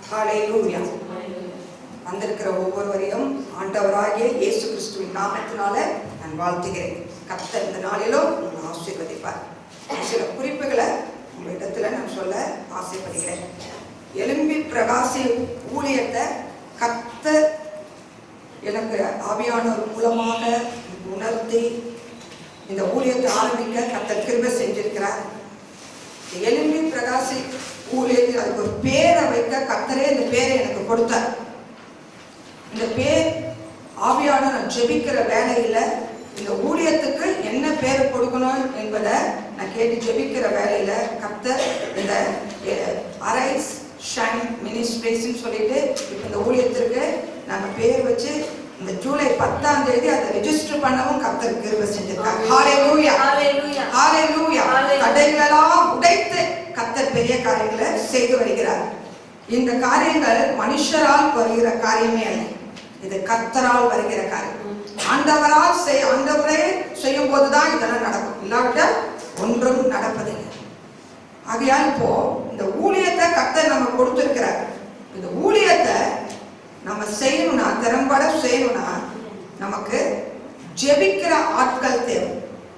ஹalleluya வந்திருக்கிற ஒவ்வொருவரையும் ஆண்டவராகிய இயேசு கிறிஸ்துவின் நாமத்தினால நான் வாழ்த்துகிறேன் கர்த்தர் இந்த நாளிலும் உங்களை ஆசீர்வதிப்பார் சில குறிப்புகளை உங்களிடத்துல நான் சொல்ல ஆசைப்படுகிறேன் எலும்பி பிரகாசி ஊழியத்தை கர்த்தர் எனக்கு ஆவியானவர் மூலமாக உணர்த்தி இந்த ஊழியத்தை ஆரம்பிக்க கர்த்தர் கிருபை செஞ்சிருக்கிறார் இந்த எலும்பி பிரகாசி ஊழியத்தில் அதுக்கு ஒரு பேரை வைக்க கர்த்தரே இந்த பேரை எனக்கு கொடுத்தார் இந்த பேர் ஆவியான நான் ஜெபிக்கிற வேலையில இந்த ஊழியத்துக்கு என்ன பேர் கொடுக்கணும் என்பதை நான் கேட்டு ஜெபிக்கிற வேலையில கர்த்தர் இந்த அரைஸ் ஷைன் மினிஸ்ட்ரேஸ்ன்னு சொல்லிட்டு இப்போ இந்த ஊழியத்திற்கு நாங்கள் பேர் வச்சு இந்த ஜூலை பத்தாம் தேதி அதை ரெஜிஸ்டர் பண்ணவும் கர்த்தர் கிருபை செஞ்சிருக்காங்க ஹalleluya Hallelujah. ஹalleluya Hallelujah. தடைகளெல்லாம் உடைத்து கர்த்தர் பெரிய காரியங்களை செய்து வருகிறார் இந்த காரியங்கள் மனுஷரால் வருகிற காரியமே அல்ல இது கர்த்தரால் வருகிற காரியம் ஆண்டவரால் செய் ஆண்டவரே செய்யும் போதுதான் இதெல்லாம் நடக்கும் இல்லாவிட்டால் ஒன்றும் நடப்பதில்லை ஆகையால் இப்போ இந்த ஊழியத்தை கர்த்தர் நம்ம கொடுத்திருக்கிறார் இந்த ஊழியத்தை நம்ம செய்யணும்னா திறம்பட செய்யணும்னா நமக்கு ஜெபிக்கிற ஆட்கள் தேவை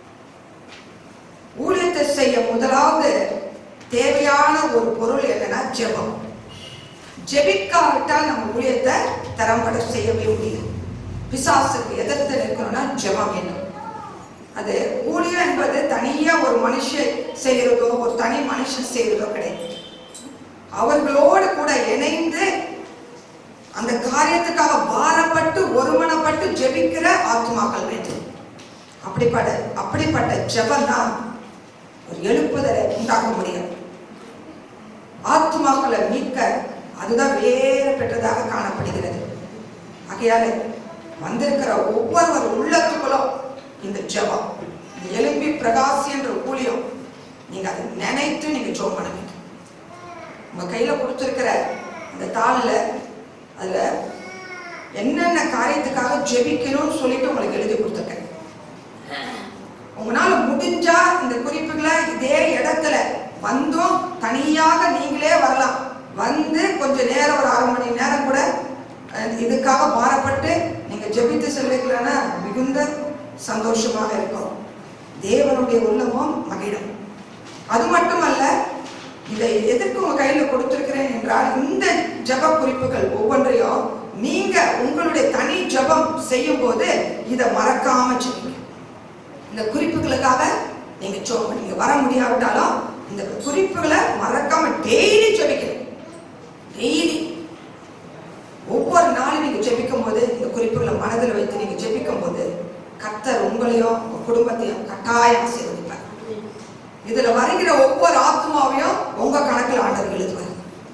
ஊழியத்தை செய்ய முதலாவது தேவையான ஒரு பொருள் என்னன்னா ஜெபம் ஜெபிக்காவிட்டால் நம்ம ஊழியத்தை திறம்பட செய்யவே முடியும் பிசாசுக்கு எதிர்த்து நிற்கணும்னா ஜெபம் வேணும் அது ஊழியம் என்பது தனியா ஒரு மனுஷன் செய்கிறதோ ஒரு தனி மனுஷன் செய்கிறதோ கிடையாது அவர்களோடு கூட இணைந்து அந்த காரியத்துக்காக பாரப்பட்டு ஒருமனப்பட்டு ஜெபிக்கிற ஆத்மாக்கள் வேண்டும் அப்படிப்பட்ட அப்படிப்பட்ட ஜெபம் தான் ஒரு எழுப்புதலை உண்டாக்க முடியும் ஆத்மாக்களை மீட்க அதுதான் வேறு பெற்றதாக காணப்படுகிறது ஆகையால வந்திருக்கிற ஒவ்வொருவர் உள்ளத்துக்குள்ளும் இந்த ஜெபம் இந்த எலும்பி பிரகாசி என்ற ஊழியம் நீங்க அதை நினைத்து நீங்க ஜோம் பண்ண வேண்டும் உங்க கையில கொடுத்திருக்கிற இந்த தாளில் அதுல என்னென்ன காரியத்துக்காக ஜெபிக்கணும்னு சொல்லிட்டு உங்களுக்கு எழுதி கொடுத்துருக்கேன் உங்களால முடிஞ்சா இந்த குறிப்புகளை இதே இடத்துல வந்தும் தனியாக நீங்களே வரலாம் வந்து கொஞ்ச நேரம் ஒரு அரை மணி நேரம் கூட அஹ், இதுக்காக பாரப்பட்டு நீங்க ஜெபித்து செல்வீங்களா மிகுந்த சந்தோஷமாக இருக்கும் தேவனுடைய உள்ளமும் மகிழும் அது மட்டுமல்ல இதை எதற்கு உங்க கையில கொடுத்திருக்கிறேன் என்றால் இந்த ஜெப குறிப்புகள் ஒவ்வொன்றையும் நீங்க உங்களுடைய தனி ஜெபம் செய்யும் போது இதை மறக்காம செய்யுங்க இந்த குறிப்புகளுக்காக நீங்க ஜெபம் நீங்க வர முடியாவிட்டாலும் இந்த குறிப்புகளை மறக்காம டெய்லி ஜெபிக்கணும் டெய்லி ஒவ்வொரு நாளும் நீங்க ஜெபிக்கும் போது இந்த குறிப்புகளை மனதில் வைத்து நீங்க ஜெபிக்கும் போது கர்த்தர் உங்களையும் உங்க குடும்பத்தையும் கட்டாயம் ஆசீர்வதிப்பார் இதுல வருகிற ஒவ்வொரு ஆத்மாவையும் உங்க கணக்கில் ஆண்டவர் எழுதுவார்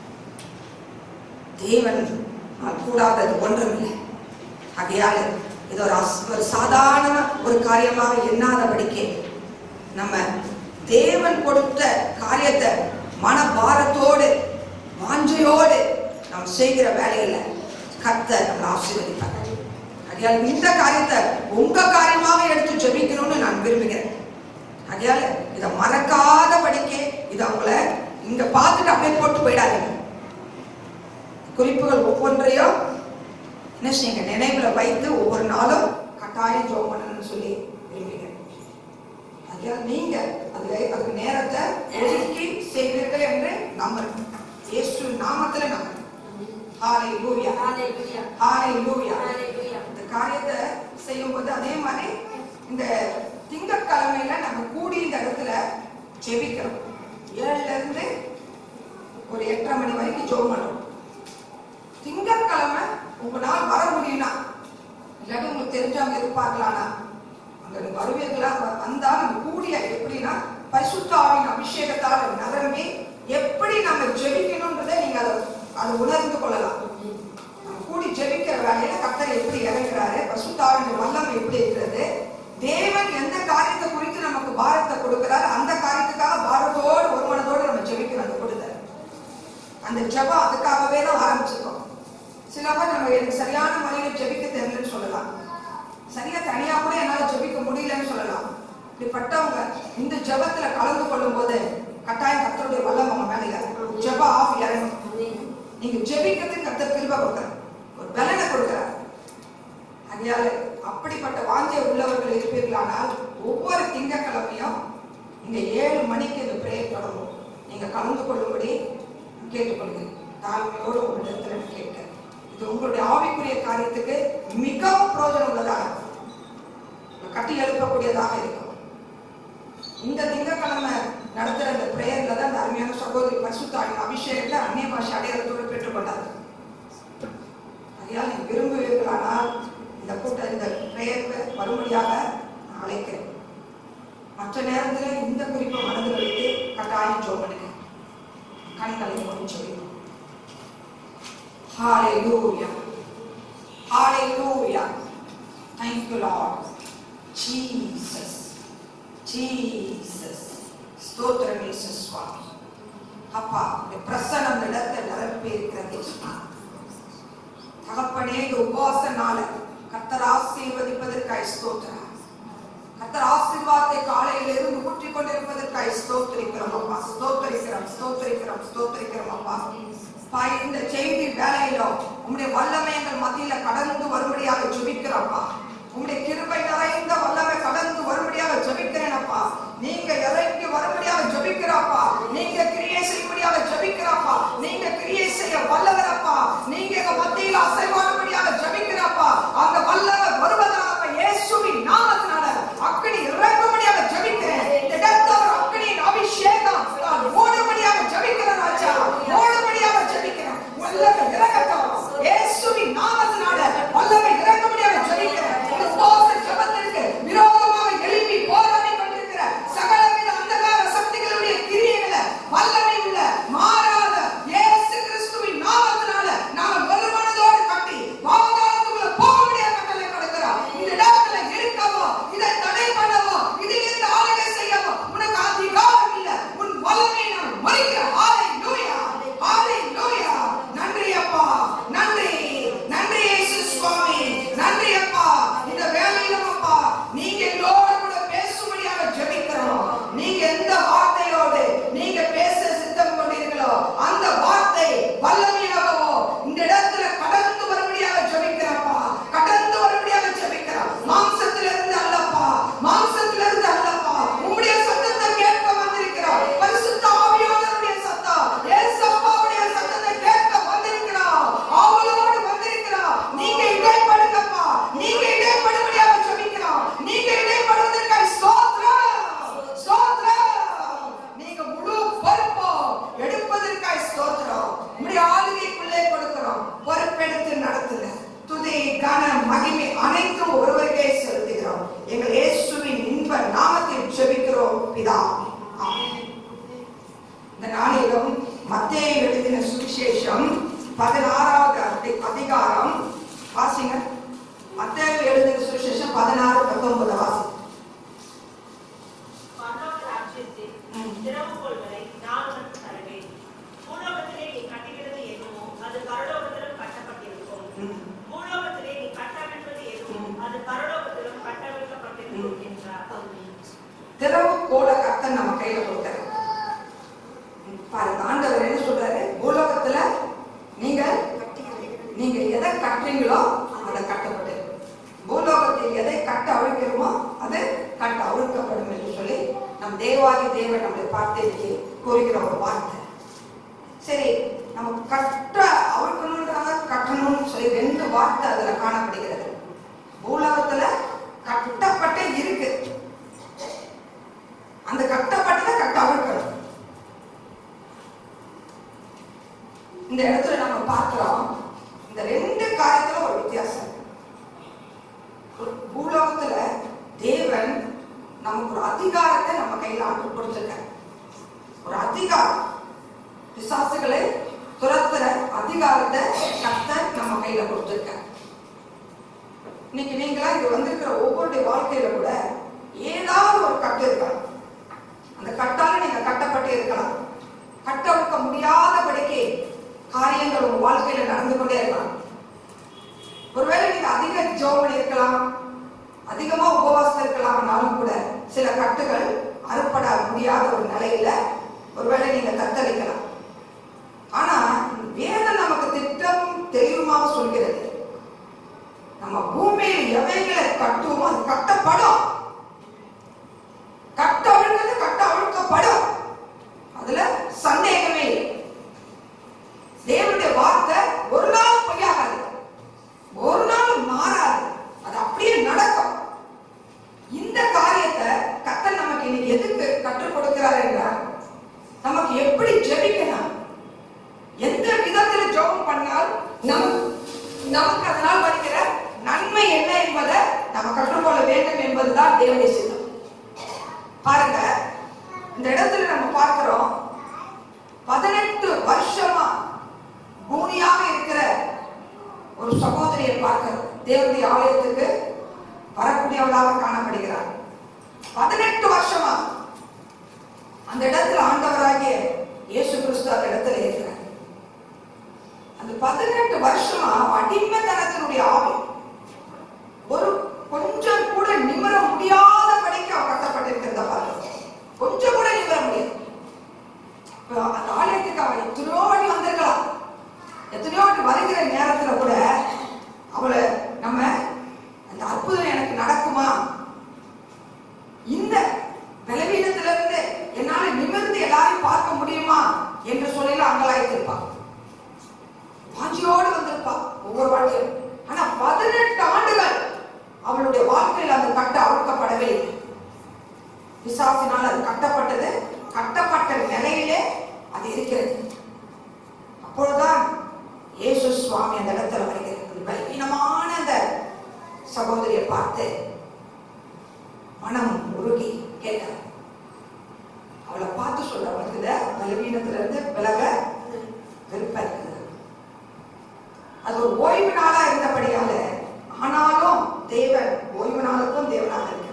தேவன் கூடாதது ஒன்றுமில்லை ஆகையால் இது ஒரு அஸ்- ஒரு சாதாரண ஒரு காரியமாக எண்ணாதபடிக்கு நம்ம தேவன் கொடுத்த காரியத்தை மனபாரத்தோடு வாஞ்சையோடு நாம் செய்கிற வேலையில கர்த்தர் நம்மளை ஆசீர்வதிப்பார் ஆகையால் இந்த காரியத்தை உங்க காரியமாக எடுத்து ஜெபிக்கணும்னு நான் விரும்புகிறேன் ஆகையால இதை மறக்காதபடிக்கு இதை அவங்கள இங்க பார்த்துட்டு அப்படியே போட்டு போயிடாதீங்க குறிப்புகள் ஒவ்வொன்றையும் என்ன செய்யுங்க நினைவுல வைத்து ஒவ்வொரு நாளும் கட்டாயம் ஜோம் பண்ணணும்னு சொல்லி விரும்புகிறேன் ஆகையால் நீங்க அதுல அதுக்கு நேரத்தை ஒதுக்கி செய்வீர்கள் என்று நம்புறேன் இயேசு நாமத்துல நம்புறேன் ஹalleluya Hallelujah. ஹalleluya Hallelujah. இந்த காரியத்தை செய்யும்போது அதே மாதிரி இந்த திங்கட்கிழமையில நம்ம கூடி இந்த இடத்துல ஜெபிக்கிறோம் ஏழுல இருந்து ஒரு எட்டரை மணி வரைக்கும் ஜெபம் பண்ணணும் திங்கட்கிழமை உங்களால் வர முடியும்னா இல்லாட்டி உங்களுக்கு தெரிஞ்சவங்க எதிர்பார்க்கலாம்னா அங்க நீங்க வருவீர்களா வ- வந்தா நம்ம கூடிய எப்படின்னா பரிசுத்தாவின் அபிஷேகத்தால் நிரம்பி எப்படி நம்ம ஜெபிக்கணும்ன்றதை நீங்க அதை அதை உணர்ந்து கொள்ளலாம் நம்ம கூடி ஜெபிக்கிற வேலையில கர்த்தர் எப்படி இறங்குறாரு பசுத்தாவின் வல்லமை எப்படி இருக்கிறது தேவன் எந்த காரியத்தை குறித்து நமக்கு பாரத்தை கொடுக்கிறாரு அந்த காரியத்துக்காக பாரத்தோடு ஒரு மனதோடு நம்ம ஜெபிக்கணும் அந்த கொடுத்தல் அந்த ஜெபம் அதுக்காகவே தான் ஆரம்பிச்சிருக்கோம் சில பேர் நம்ம எனக்கு சரியான முறையில் ஜெபிக்க தெரியலன்னு சொல்லலாம் சரியா தனியா கூட என்னால ஜெபிக்க முடியலன்னு சொல்லலாம் இப்படிப்பட்டவங்க இந்த ஜெபத்துல கலந்து கொள்ளும் போது கட்டாயம் கர்த்தருடைய வல்லம் அவங்க மேல இறங்கும். ஜெப ஆவி இறங்கும் நீங்க ஜெபிக்கிறதுக்கு கர்த்தர் கிருபை கொடுக்கிறார் ஒரு பலனை கொடுக்கிறார் ஆகையால அப்படிப்பட்ட வாஞ்சை உள்ளவர்கள் இருப்பீர்களானால் ஒவ்வொரு திங்கட்கிழமையும் நீங்க ஏழு மணிக்கு இந்த பிரேயர் தொடங்கும் நீங்க கலந்து கொள்ளும்படி கேட்டுக்கொள்கிறேன் தாழ்மையோடு உங்களிடத்துல நான் கேட்கிறேன் இது உங்களுடைய ஆவிக்குரிய காரியத்துக்கு மிகவும் பிரயோஜனம் உள்ளதாக இருக்கும். உங்களை கட்டி எழுப்பக்கூடியதாக இருக்கும் இந்த திங்கட்கிழமை நடத்துற இந்த பிரேயர்ல தான் இந்த அருமையான சகோதரி பரிசுத்தாவின் அபிஷேகத்தை அந்நிய பாஷை அடையாளத்தோடு பெற்றுக்கொண்டார்கள் ஆகையால் நீ விரும்புவீர்களானால் இந்த கூட்டம் இந்த பிரேயருக்கு வரும்படியாக நான் அழைக்கிறேன் மற்ற நேரத்தில் இந்த குறிப்பை மனதில் வைத்து கட்டாயம் ஜோம் பண்ணுங்க கண்களை மூடி சொல்லிடுவோம் Hallelujah. Hallelujah. Thank you, Lord. Jesus. Jesus. ஸ்தோத்திரம் இயேசு சுவாமி அப்பா இந்த பிரசனம் இந்த இடத்தை நிரப்பி இருக்கிறது தகப்பனே இந்த உபவாச நாள கர்த்தர் ஆசீர்வதிப்பதற்காய் ஸ்தோத்திரம் கர்த்தர் ஆசீர்வாதத்தை காலையில இருந்து ஊற்றிக் கொண்டிருப்பதற்காய் ஸ்தோத்திரிக்கிறோம் அப்பா ஸ்தோத்திரிக்கிறோம் ஸ்தோத்திரிக்கிறோம் ஸ்தோத்திரிக்கிறோம் அப்பா அப்பா இந்த செய்தி வேலையிலோ உம்முடைய வல்லமை எங்கள் மத்தியில கடந்து வரும்படியாக ஜெபிக்கிறோம்ப்பா உம்முடைய கிருபை நிறைந்த வல்லமை கடந்து வரும்படியாக ஜெபிக்கிறேன் அப்பா நீங்க இறங்கி வரும்படியாக ஜெபிக்கிறாப்பா நீங்க கிரியை செய்யும்படியாக ஜெபிக்கிறாப்பா நீங்க கிரியை செய்ய வல்லவரப்பா நீங்க எங்க மத்தியில் அசைவாடும்படியாக ஜெபிக்கிறாப்பா அந்த வல்லவர் வருவதனால இயேசுவின் நாமத்தினால அக்கடி இறங்கும்படியாக ஜெபிக்கிறேன் இந்த இடத்தவர் அக்கடியின் அபிஷேகம் நான் ஓடும்படியாக ஜெபிக்கிறேன் ராஜா ஓடும்படியாக ஜெபிக்கிறேன் வல்லமை இறங்கட்டும் இயேசுவின் நாமத்தினால வல்லமை இறங்கும்படியாக ஜெபிக்கிறேன் இந்த உபவாச ஜெபத்திற்கு விரோதமாக எழுப்பி போராடி கொண்டிருக்கிற சகலவித அந்தகார சக்திகளுடைய கிரியைகளை வல்லமை உள்ள மாறாத இயேசு கிறிஸ்துவின் நாமத்தினால நாம ஒரு மனதோடு கட்டி பாவகாலத்துக்குள்ள போக முடியாத கட்டளை கொடுக்கிறோம் இந்த இடத்துல இருக்கவோ இதை தடை பண்ணவோ இதில் இருந்து ஆளுகை செய்யவோ உனக்கு அதிகாரம் இல்ல உன் வல்லமை நான் மறிக்கிறேன் ஹalleluya ஹalleluya நன்றி அப்பா நன்றி நன்றி இயேசு சுவாமி நன்றி அப்பா இந்த வேலையிலும் அப்பா நீங்க எங்களோட கூட பேசும்படியாக ஜெபிக்கிறோம் நீங்க எந்த வார்த்தையோடு நீங்க பேச சித்தம் கொண்டீர்களோ அந்த வார்த்தை வல்லமையாகவோ இந்த இடத்துல கடந்து வரும்படியாக ஜெபிக்கிறப்பா கடந்து வரும்படியாக ஜெபிக்கிறோம் மாம்சத்திலிருந்து அல்லப்பா மாம்சத்திலிருந்து அல்லப்பா உம்முடைய சத்தத்தை கேட்க வந்திருக்கிறோம் பரிசுத்த ஆவியானவருடைய சத்தம் ஏசப்பாவுடைய சத்தத்தை கேட்க வந்திருக்கிறோம் அவளோடு வந்திருக்கிறோம் நீங்க இடைப்படுங்கப்பா நீங்க இடைப்படும்படியாக ஜெபிக்கிறோம் நீங்க இடைப்படுவதற்காக ஸ்தோத்திரம் ஸ்தோத்திரம் நீங்க முழு பொறுப்போ எடுப்பதற்காக ஸ்தோத்திரம் உங்களுடைய ஆளுகைக்குள்ளே கொடுக்கிறோம் பொறுப்பெடுத்து நடத்துங்க துதி கன மகிமை அனைத்தும் ஒருவருக்கே செலுத்துகிறோம் எங்கள் இயேசுவின் இன்ப நாமத்தில் ஜெபிக்கிறோம் பிதாவே ஆமென் இந்த நாளிலும் மத்தேயு எழுதின சுவிசேஷம் பதினாறாவது அதி- அதிகாரம் வாசிங்க மத்தேயு எழுதின சுவிசேஷம் பதினாறு பத்தொன்பது வாசி பரலோக ராஜ்யத்தில் ம். திறவுகோல்களை நான் உனக்கு தருவேன். பூலோகத்திலே நீ கட்டுகிறது எதுவோ, அது பரலோகத்திலும் கட்டப்பட்டிருக்கும். ம். பூலோகத்திலே நீ கட்டவிழ்ப்பது எதுவோ, ம். அது பரலோகத்திலும் கட்டவிழ்க்கப்பட்டிருக்கும் என்றார். திறவு கோல கர்த்தன் நம்ம கையில கொடுத்தாரு பாருங்க ஆண்டவர் என்ன சொல்றாரு பூலோகத்துல நீங்க நீங்க எதை கட்டுறீங்களோ அதை கட்டப்பட்டு பூலோகத்தில் எதை கட்ட அவிழ்க்கிறோமோ அது கட்ட அவிழ்க்கப்படும் என்று சொல்லி நம் தேவாதி தேவன் நம்முடைய வார்த்தைக்கு கூறுகிற ஒரு வார்த்தை சரி நம்ம கட்ட அவிழ்க்கணுன்றாங்க கட்டணும்னு சொல்லி ரெண்டு வார்த்தை அதுல காணப்படுகிறது பூலோகத்துல கட்டப்பட்டே இருக்கு அந்த கட்டப்பட்டதை கட்ட அவிழ்க்கணும் இந்த இடத்துல நம்ம பார்க்கிறோம் இந்த ரெண்டு காரியத்துல ஒரு வித்தியாசம் இருக்கு. ஒரு பூலோகத்துல தேவன் நமக்கு ஒரு அதிகாரத்தை நம்ம கையில ஆண்டு கொடுத்திருக்காரு ஒரு அதிகாரம் பிசாசுகளை துரத்துற அதிகாரத்தை கர்த்தர் நம்ம கையில கொடுத்திருக்காரு இன்னைக்கு நீங்களா இங்க வந்திருக்கிற ஒவ்வொருடைய வாழ்க்கையில கூட ஏதாவது ஒரு கட்டு இருக்கலாம் அந்த கட்டால நீங்க கட்டப்பட்டு இருக்கலாம் கட்டவிழ்க்க முடியாதபடிக்கு காரியங்கள் உங்க வாழ்க்கையில நடந்து கொண்டே இருக்கலாம் ஒருவேளை நீங்க அதிக ஜோம் இருக்கலாம் அதிகமா உபவாசம் இருக்கலாம்னாலும் கூட சில கட்டுகள் அறுப்பட முடியாத ஒரு நிலையில ஒருவேளை நீங்க தத்தளிக்கலாம் ஆனா வேதம் நம்ம இடத்துல நம்ம பார்க்கிறோம் பதினெட்டு வருஷமா பூனியாக இருக்கிற ஒரு சகோதரியை பார்க்கிறோம் தேவனுடைய ஆலயத்துக்கு வரக்கூடியவளாக காணப்படுகிறார் பதினெட்டு வருஷமா அந்த இடத்துல ஆண்டவராகிய இயேசு கிறிஸ்து அந்த இடத்துல இருக்கிறார் அந்த பதினெட்டு வருஷமா அடிமைத்தனத்தினுடைய ஆவி ஒரு கொஞ்சம் கூட நிமிர முடியாத படிக்க அவ கட்டப்பட்டிருக்கிறத பாருங்க கொஞ்சம் கூட நிமிர முடியாது இப்ப அந்த ஆலயத்துக்கு அவள் எத்தனையோ வாட்டி வந்திருக்கலாம் எத்தனையோ வாட்டி வருகிற நேரத்துல கூட அவளை நம்ம அந்த அற்புதம் எனக்கு நடக்குமா இந்த பலவீனத்திலிருந்து என்னால நிமிர்ந்து எல்லாரையும் பார்க்க முடியுமா என்று சொல்லில அங்கலாய்த்திருப்பான் வாஞ்சியோடு வந்திருப்பா ஒவ்வொரு வாட்டியும் ஆனா பதினெட்டு ஆண்டுகள் அவளுடைய வாழ்க்கையில் அந்த கட்டு அவிழ்க்கப்படவே இல்லை பிசாசினால் அது கட்டப்பட்டது கட்டப்பட்ட நிலையிலே அது இருக்கிறது அப்பொழுதுதான் இயேசு சுவாமி அந்த இடத்துல வருகிறது அந்த பலவீனமான அந்த சகோதரியை பார்த்து மனம் உருகி கேட்டார் அவளை பார்த்து சொல்ல அவளுக்கு இந்த பலவீனத்துல இருந்து விலக விருப்பம் இருக்குது அது ஒரு ஓய்வு நாளா இருந்தபடியால ஆனாலும் தேவன் ஓய்வு நாளுக்கும் தேவனாக இருக்கிறார்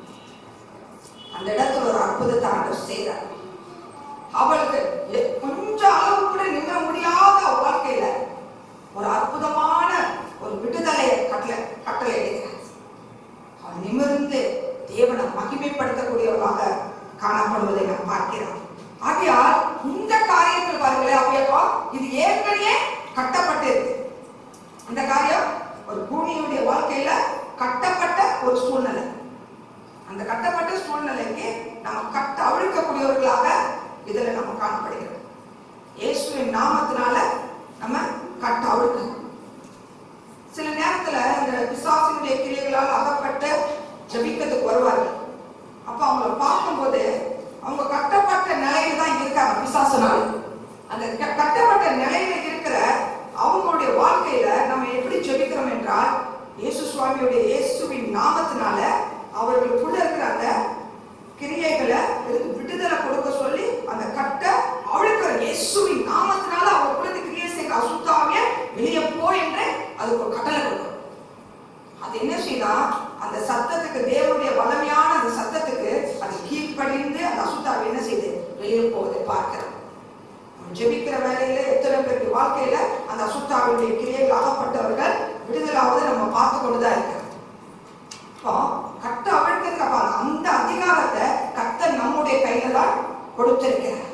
அந்த இடத்துல ஒரு அற்புதத்தை ஆண்டவர் செய்கிறார் அவளுக்கு எ- கொஞ்சம் அளவு கூட நிமிர முடியாத வாழ்க்கையில ஒரு அற்புதமான ஒரு விடுதலையை கட்டளை கட்டளை எடுக்கிறார் அவள் நிமிர்ந்து தேவனை மகிமைப்படுத்தக்கூடியவராக காணப்படுவதை நாம் பார்க்கிறோம் ஆகையால் இந்த காரியத்தில் பாருங்களேன் அவையப்பா இது ஏற்கனவே கட்டப்பட்டிருக்கு அந்த காரியம் ஒரு பூமியுடைய வாழ்க்கையில கட்டப்பட்ட ஒரு சூழ்நிலை அந்த கட்டப்பட்ட சூழ்நிலைக்கு நம்ம கட்ட அவிழ்க்கக்கூடியவர்களாக இதுல நம்ம காணப்படுகிறோம் இயேசுவின் நாமத்தினால நம்ம கட்ட அவிழ்க்கணும் சில நேரத்துல இந்த பிசாசினுடைய கிரியைகளால் அகப்பட்டு ஜெபிக்கிறதுக்கு வருவார்கள் அப்ப அவங்கள பார்க்கும்போது அவங்க கட்டப்பட்ட நிலையில தான் இருக்காங்க பிசாசனால் அந்த க- கட்டப்பட்ட நிலையில இருக்கிற அவங்களுடைய வாழ்க்கையில நம்ம எப்படி ஜெபிக்கிறோம் என்றால் இயேசு சுவாமியுடைய இயேசுவின் நாமத்தினால அவர்களுக்குள்ள இருக்கிற அந்த கிரியைகளை இருந்து விடுதலை கொடுக்க சொல்லி அந்த கட்ட அழுக்கிற இயேசுவின் நாமத்தினால அவருக்குள்ள இந்த கிரியை செய்ய அசுத்தாவிய வெளியே போ என்று அதுக்கு ஒரு கட்டளை கொடுக்கும் அது என்ன செய்யலாம் அந்த சத்தத்துக்கு தேவனுடைய வல்லமையான அந்த சத்தத்துக்கு அது கீழ்ப்படிந்து அந்த அசுத்தாவை என்ன செய்யுது வெளியே போவதை பார்க்கிறோம் நம்ம ஜெபிக்கிற வேலையில எத்தனை பேருக்கு வாழ்க்கையில அந்த அசுத்தாவினுடைய கிரியைகள் ஆகப்பட்டவர்கள் விடுதலாவது நம்ம பார்த்து கொண்டுதான் இருக்கிறோம் இப்போ கட்ட அவிழ்க்கிறதுக்கு அப்புறம் அந்த அதிகாரத்தை கர்த்தர் நம்முடைய கையில தான் கொடுத்திருக்கிறார்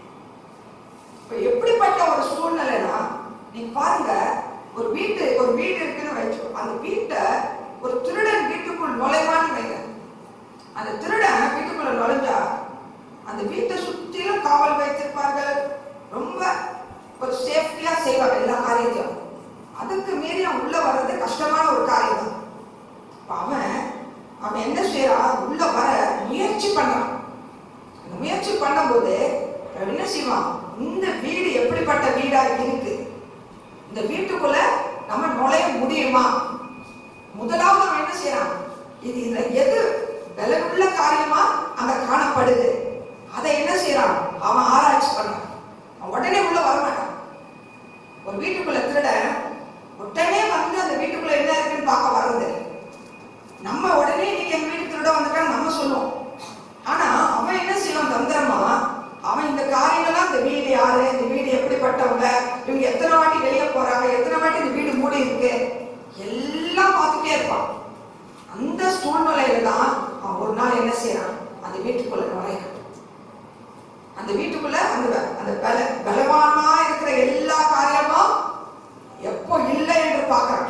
இப்ப எப்படிப்பட்ட ஒரு சூழ்நிலைனா நீங்க பாருங்க ஒரு வீட்டு ஒரு வீடு இருக்குன்னு வச்சோ அந்த வீட்டை ஒரு திருடன் வீட்டுக்குள் நுழைவான்னு வைங்க அந்த திருடன் வீட்டுக்குள்ள நுழைஞ்சா அந்த வீட்டை சுத்திலும் காவல் வைத்திருப்பார்கள் ரொம்ப ஒரு சேஃப்டியா செய்வாங்க எல்லா காரியத்தையும் அதுக்கு மீறி அவன் உள்ள வர்றது கஷ்டமான ஒரு காரியம் தான் அப்ப அவன் அவன் என்ன செய்யறான் உள்ள வர முயற்சி பண்றான் அந்த முயற்சி பண்ணும்போது அவன் என்ன செய்வான் இந்த வீடு எப்படிப்பட்ட வீடா இருக்கு இந்த வீட்டுக்குள்ள நம்ம நுழைய முடியுமா முதலாவது அவன் என்ன செய்யறான் இது இதுல எது பலனுள்ள காரியமா அங்க காணப்படுது அதை என்ன செய்யறான் அவன் ஆராய்ச்சி பண்றான் அவன் உடனே உள்ள வரமாட்டான் ஒரு வீட்டுக்குள்ள திருட உடனே வந்து அந்த வீட்டுக்குள்ள என்ன இருக்குன்னு பார்க்க வர்றது நம்ம உடனே இன்னைக்கு எங்க வீட்டு திருட வந்துட்டான்னு நம்ம சொல்லுவோம் ஆனா அவன் என்ன செய்வான் தந்திரமா அவன் இந்த காரியங்கள்லாம் இந்த வீடு யாரு இந்த வீடு எப்படிப்பட்டவங்க இவங்க எத்தனை வாட்டி வெளியே போறாங்க எத்தனை வாட்டி இந்த வீடு மூடி இருக்கு எல்லாம் பார்த்துட்டே இருப்பான் அந்த சூழ்நிலையில தான் அவன் ஒரு நாள் என்ன செய்யறான் அந்த வீட்டுக்குள்ள நுழையிறான் அந்த வீட்டுக்குள்ள அந்த ப- அந்த பல பலவானா இருக்கிற எல்லா காரியமும் எப்போ இல்லை என்று பார்க்கறான்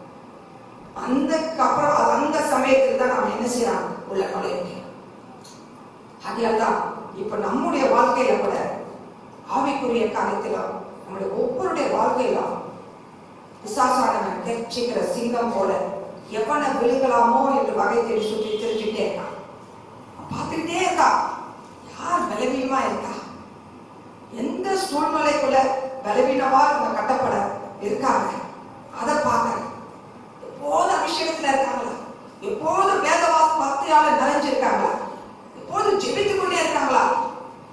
அந்த அப்புறம் அது அந்த சமயத்தில் தான் நாம என்ன செய்யறான் உள்ள நுழைய முடியும் ஆகையால்தான் இப்ப நம்முடைய வாழ்க்கையில கூட ஆவிக்குரிய காரியத்திலும் நம்முடைய ஒவ்வொருடைய வாழ்க்கையிலும் பிசாசானவன் கெர்ச்சிக்கிற சிங்கம் போல எவனை விழுகலாமோ என்று வகை தேடி சுற்றி திரிஞ்சுட்டே இருக்கான் அவன் பார்த்துக்கிட்டே இருக்கா யார் பலவீனமா இருக்கா எந்த சூழ்நிலைக்குள்ள பலவீனமா இவங்க கட்டப்பட இருக்காங்க அதை பார்க்கறேன் எப்போதும் அபிஷேகத்துல இருக்காங்களா எப்போதும் வேதவாச பக்தியால நிறைஞ்சிருக்காங்களா எப்போதும் ஜெபித்துக் கொண்டே இருக்காங்களா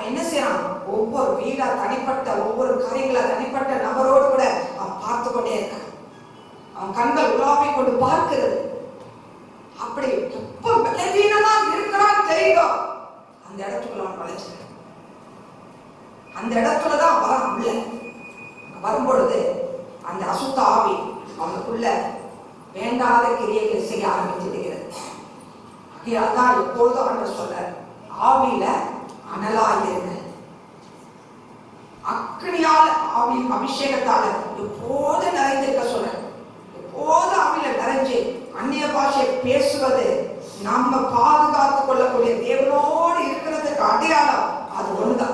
அவன் என்ன செய்யறான் ஒவ்வொரு வீடா தனிப்பட்ட ஒவ்வொரு காரியங்களா தனிப்பட்ட நபரோடு கூட அவன் பார்த்து கொண்டே இருக்கான் அவன் கண்கள் உலாவிக் கொண்டு பார்க்கிறது அப்படி எப்ப பலவீனமா இருக்கிறான் தெரியுதோ அந்த இடத்துக்குள்ள அவன் வளைச்சிருக்கான் அந்த இடத்துலதான் வரான் உள்ள வரும்பொழுது அந்த அசுத்த ஆவி அவனுக்குள்ள வேண்டாத கிரியைகளை செய்ய ஆரம்பித்து விடுகிறது ஆகையால் தான் எப்பொழுதும் ஆண்டவர் சொல்ற ஆவியில அனலாயிருங்க அக்னியால ஆவி அபிஷேகத்தால எப்போது நிறைந்திருக்க சொல்ற எப்போது ஆவியில நிறைஞ்சு அந்நிய பாஷை பேசுவது நம்ம பாதுகாத்துக் கொள்ளக்கூடிய தேவனோடு இருக்கிறதுக்கு அடையாளம் அது ஒண்ணுதான்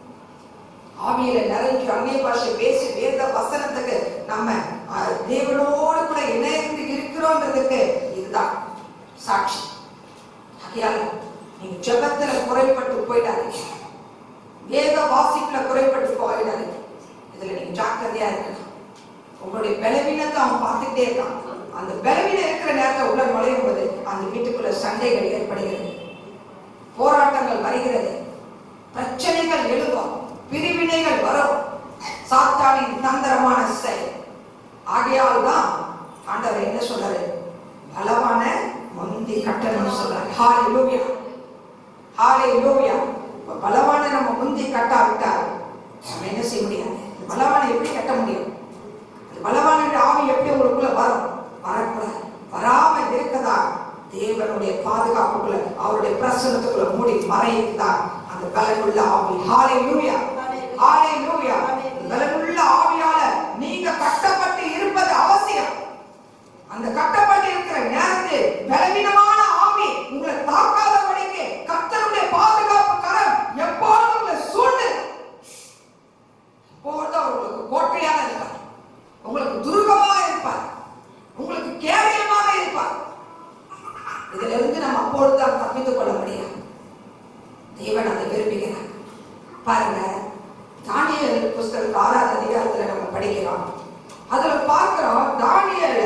ஆவியில நிறைஞ்சு அந்நிய பாஷை பேசி வேத வசனத்துக்கு நம்ம அஹ், தேவனோடு கூட இணைந்து இருக்கிறோன்றதுக்கு இதுதான் சாட்சி ஆகையால நீங்க ஜெபத்துல குறைப்பட்டு போயிடாதீங்க வேத வாசிப்புல குறைப்பட்டு போயிடாதீங்க இதுல நீங்க ஜாக்கிரதையா இருக்கணும் உங்களுடைய பலவீனத்தை அவன் பார்த்துக்கிட்டே இருக்கான் அந்த பலவீனம் இருக்கிற நேரத்தை உள்ள நுழையும் போது அந்த வீட்டுக்குள்ள சண்டைகள் ஏற்படுகிறது போராட்டங்கள் வருகிறது பிரச்சனைகள் எழுதும் பிரிவினைகள் வரும் சாத்தானின் தந்திரமான செயல் ஆகையால் தான் ஆண்டவர் என்ன சொல்றாரு பலவான முந்தி கட்டணும்னு சொல்றாரு ஹாலே லூயா ஹாலே லூயா பலவான நம்ம முந்தி கட்டாவிட்டால் நம்ம என்ன செய்ய முடியாது இந்த பலவானை எப்படி கட்ட முடியும் இந்த பலவான ஆவி எப்படி உங்களுக்குள்ள வரும் வரக்கூடாது வராம இருக்கதா தேவனுடைய பாதுகாப்புக்குள்ள அவருடைய பிரசனத்துக்குள்ள மூடி மறையுதுதான் அந்த பலனுள்ள ஆவி ஹாலே லூயா ஹாலே லூயா பலனுள்ள ஆவியால நீங்க கட்டப்பட்டு இருப்பது அவசியம் அந்த கட்டப்பட்டு இருக்கிற நேரத்தில் பலவீனமான ஆவி உங்களை தாக்காதபடிக்கு கர்த்தருடைய பாதுகாப்பு கரம் எப்பொழுதும் உங்களை சூழ்ந்து எப்பொழுதும் அவர் உங்களுக்கு கோட்டையாக இருப்பார் உங்களுக்கு துருகமாக இருப்பார் உங்களுக்கு கேடயமாக இருப்பார் இதுல இருந்து நம்ம அப்பொழுதுதான் தப்பித்துக் கொள்ள முடியும் தேவன் அதை விரும்புகிறார் பாருங்க தானியல் புஸ்தகத்து ஆறாவது அதிகாரத்துல நம்ம படிக்கிறோம் அதுல பார்க்கிறோம் தானியல்ல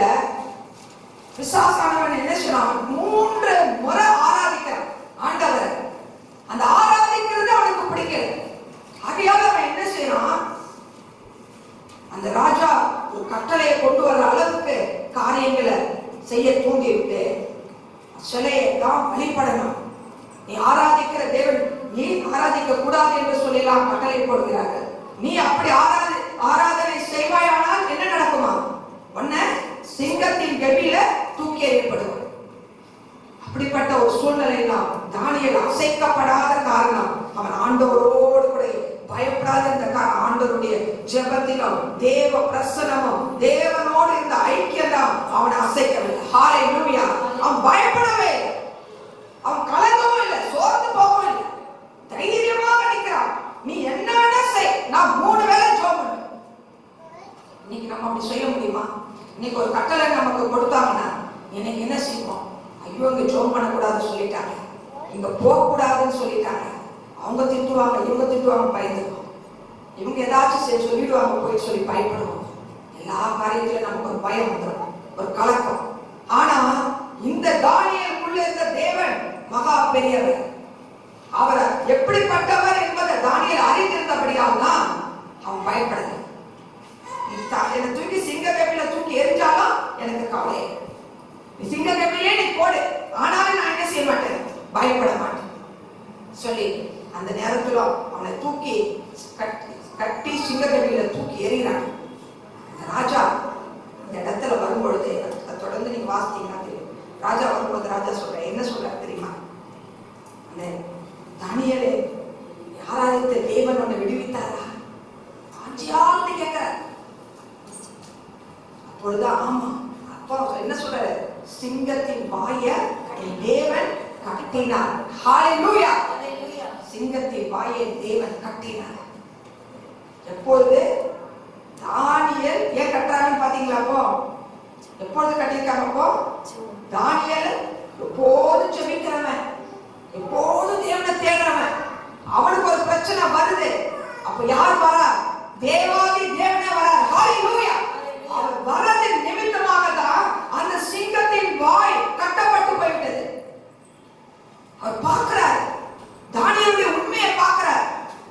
பிசாசானவன் என்ன செய்யறான் மூன்று முறை ஆராதிக்கிறான் ஆண்டவர் அந்த ஆராதிக்கிறது அவனுக்கு பிடிக்கல ஆகையால அவன் என்ன செய்யறான் அந்த ராஜா ஒரு கட்டளையை கொண்டு வர அளவுக்கு காரியங்களை செய்ய தூண்டி விட்டு சிலையை தான் வழிபடணும் நீ ஆராதிக்கிற தேவன் நீ ஆராதிக்க கூடாது என்று சொல்லலாம் கட்டளை போடுகிறார்கள் நீ அப்படி ஆராதி ஆராதனை செய்வாயானால் என்ன நடக்குமா உன்னை சிங்கத்தின் கெபியில தூக்கி எறியப்படுவார் அப்படிப்பட்ட ஒரு சூழ்நிலை தான் தானியல் அசைக்கப்படாத காரணம் அவன் ஆண்டவரோடு கூட பயப்படாத இந்த காரணம் ஆண்டவருடைய ஜெபத்திலும் தேவ பிரசனமும் தேவனோடு இருந்த ஐக்கியம் தான் அவனை அசைக்கவில்லை ஹாலே லூயா அவன் பயப்படவே இல்லை அவன் கலங்கவும் இல்லை சோர்ந்து போகவும் இல்லை தைரியமாக நிற்கிறான் நீ என்ன வேணா செய் நான் மூணு வேளை ஜோம் பண்ணுவேன் இன்னைக்கு நம்ம அப்படி செய்ய முடியுமா இன்னைக்கு ஒரு கட்டளை நமக்கு கொடுத்தாங்கன்னா இன்னைக்கு என்ன செய்வோம் ஐயோ இங்க ஜோம் பண்ணக்கூடாதுன்னு சொல்லிட்டாங்க இங்க போக கூடாதுன்னு சொல்லிட்டாங்க அவங்க திட்டுவாங்க இவங்க திட்டுவாங்க பயந்துருவோம் இவங்க ஏதாச்சும் சரி சொல்லிடுவாங்க போய் சொல்லி பயப்படுவோம் எல்லா காரியத்திலும் நமக்கு ஒரு பயம் வந்துடும் ஒரு கலக்கம் ஆனா இந்த தானியலுக்குள்ள இருந்த தேவன் மகா பெரியவர் அவர் எப்படிப்பட்டவர் என்பதை தானியல் அறிந்திருந்தபடியால் தான் அவன் பயப்படலை நீ தா- என்னை தூக்கி சிங்க கபில தூக்கி எரிஞ்சாலும் எனக்கு கவலை இல்லை. நீ சிங்க கபிலே நீ போடு ஆனாலும் நான் என்ன செய்ய மாட்டேன் பயப்பட மாட்டேன் சொல்லி அந்த நேரத்துல அவனை தூக்கி கட்டி கட்டி சிங்க கபில தூக்கி எறிகிறான் அந்த ராஜா அந்த இடத்துல வரும்பொழுது அதை தொடர்ந்து நீங்க வாசித்தீங்கன்னா தெரியும் ராஜா வரும்போது ராஜா சொல்ற என்ன சொல்றாரு தெரியுமா அந்த தானியலே யாராவது தேவன் உன்னை விடுவித்தாரா ஆட்சியான்னு கேட்கிறார் அப்பொழுது ஆமா அப்பா அவர் என்ன சொல்றாரு சிங்கத்தின் வாய என் தேவன் கட்டினார் ஹalleluya சிங்கத்தின் வாயை தேவன் கட்டினார் எப்பொழுது தானியல் ஏன் கட்டுறாங்கன்னு பாத்தீங்களா அப்போ எப்பொழுது கட்டியிருக்காங்க அப்போ தானியல் எப்போதும் ஜெபிக்கிறவன் எப்போதும் தேவனை தேடுறவன் அவனுக்கு ஒரு பிரச்சனை வருது அப்ப யார் வரா தேவாதி தேவனே வரார் ஹalleluya அவர் வரதின் நிமித்தமாக தான் அந்த சிங்கத்தின் வாய் கட்டப்பட்டு போய்விட்டது அவர் பார்க்கிறார் தானியலுடைய உண்மையை பார்க்கிறார்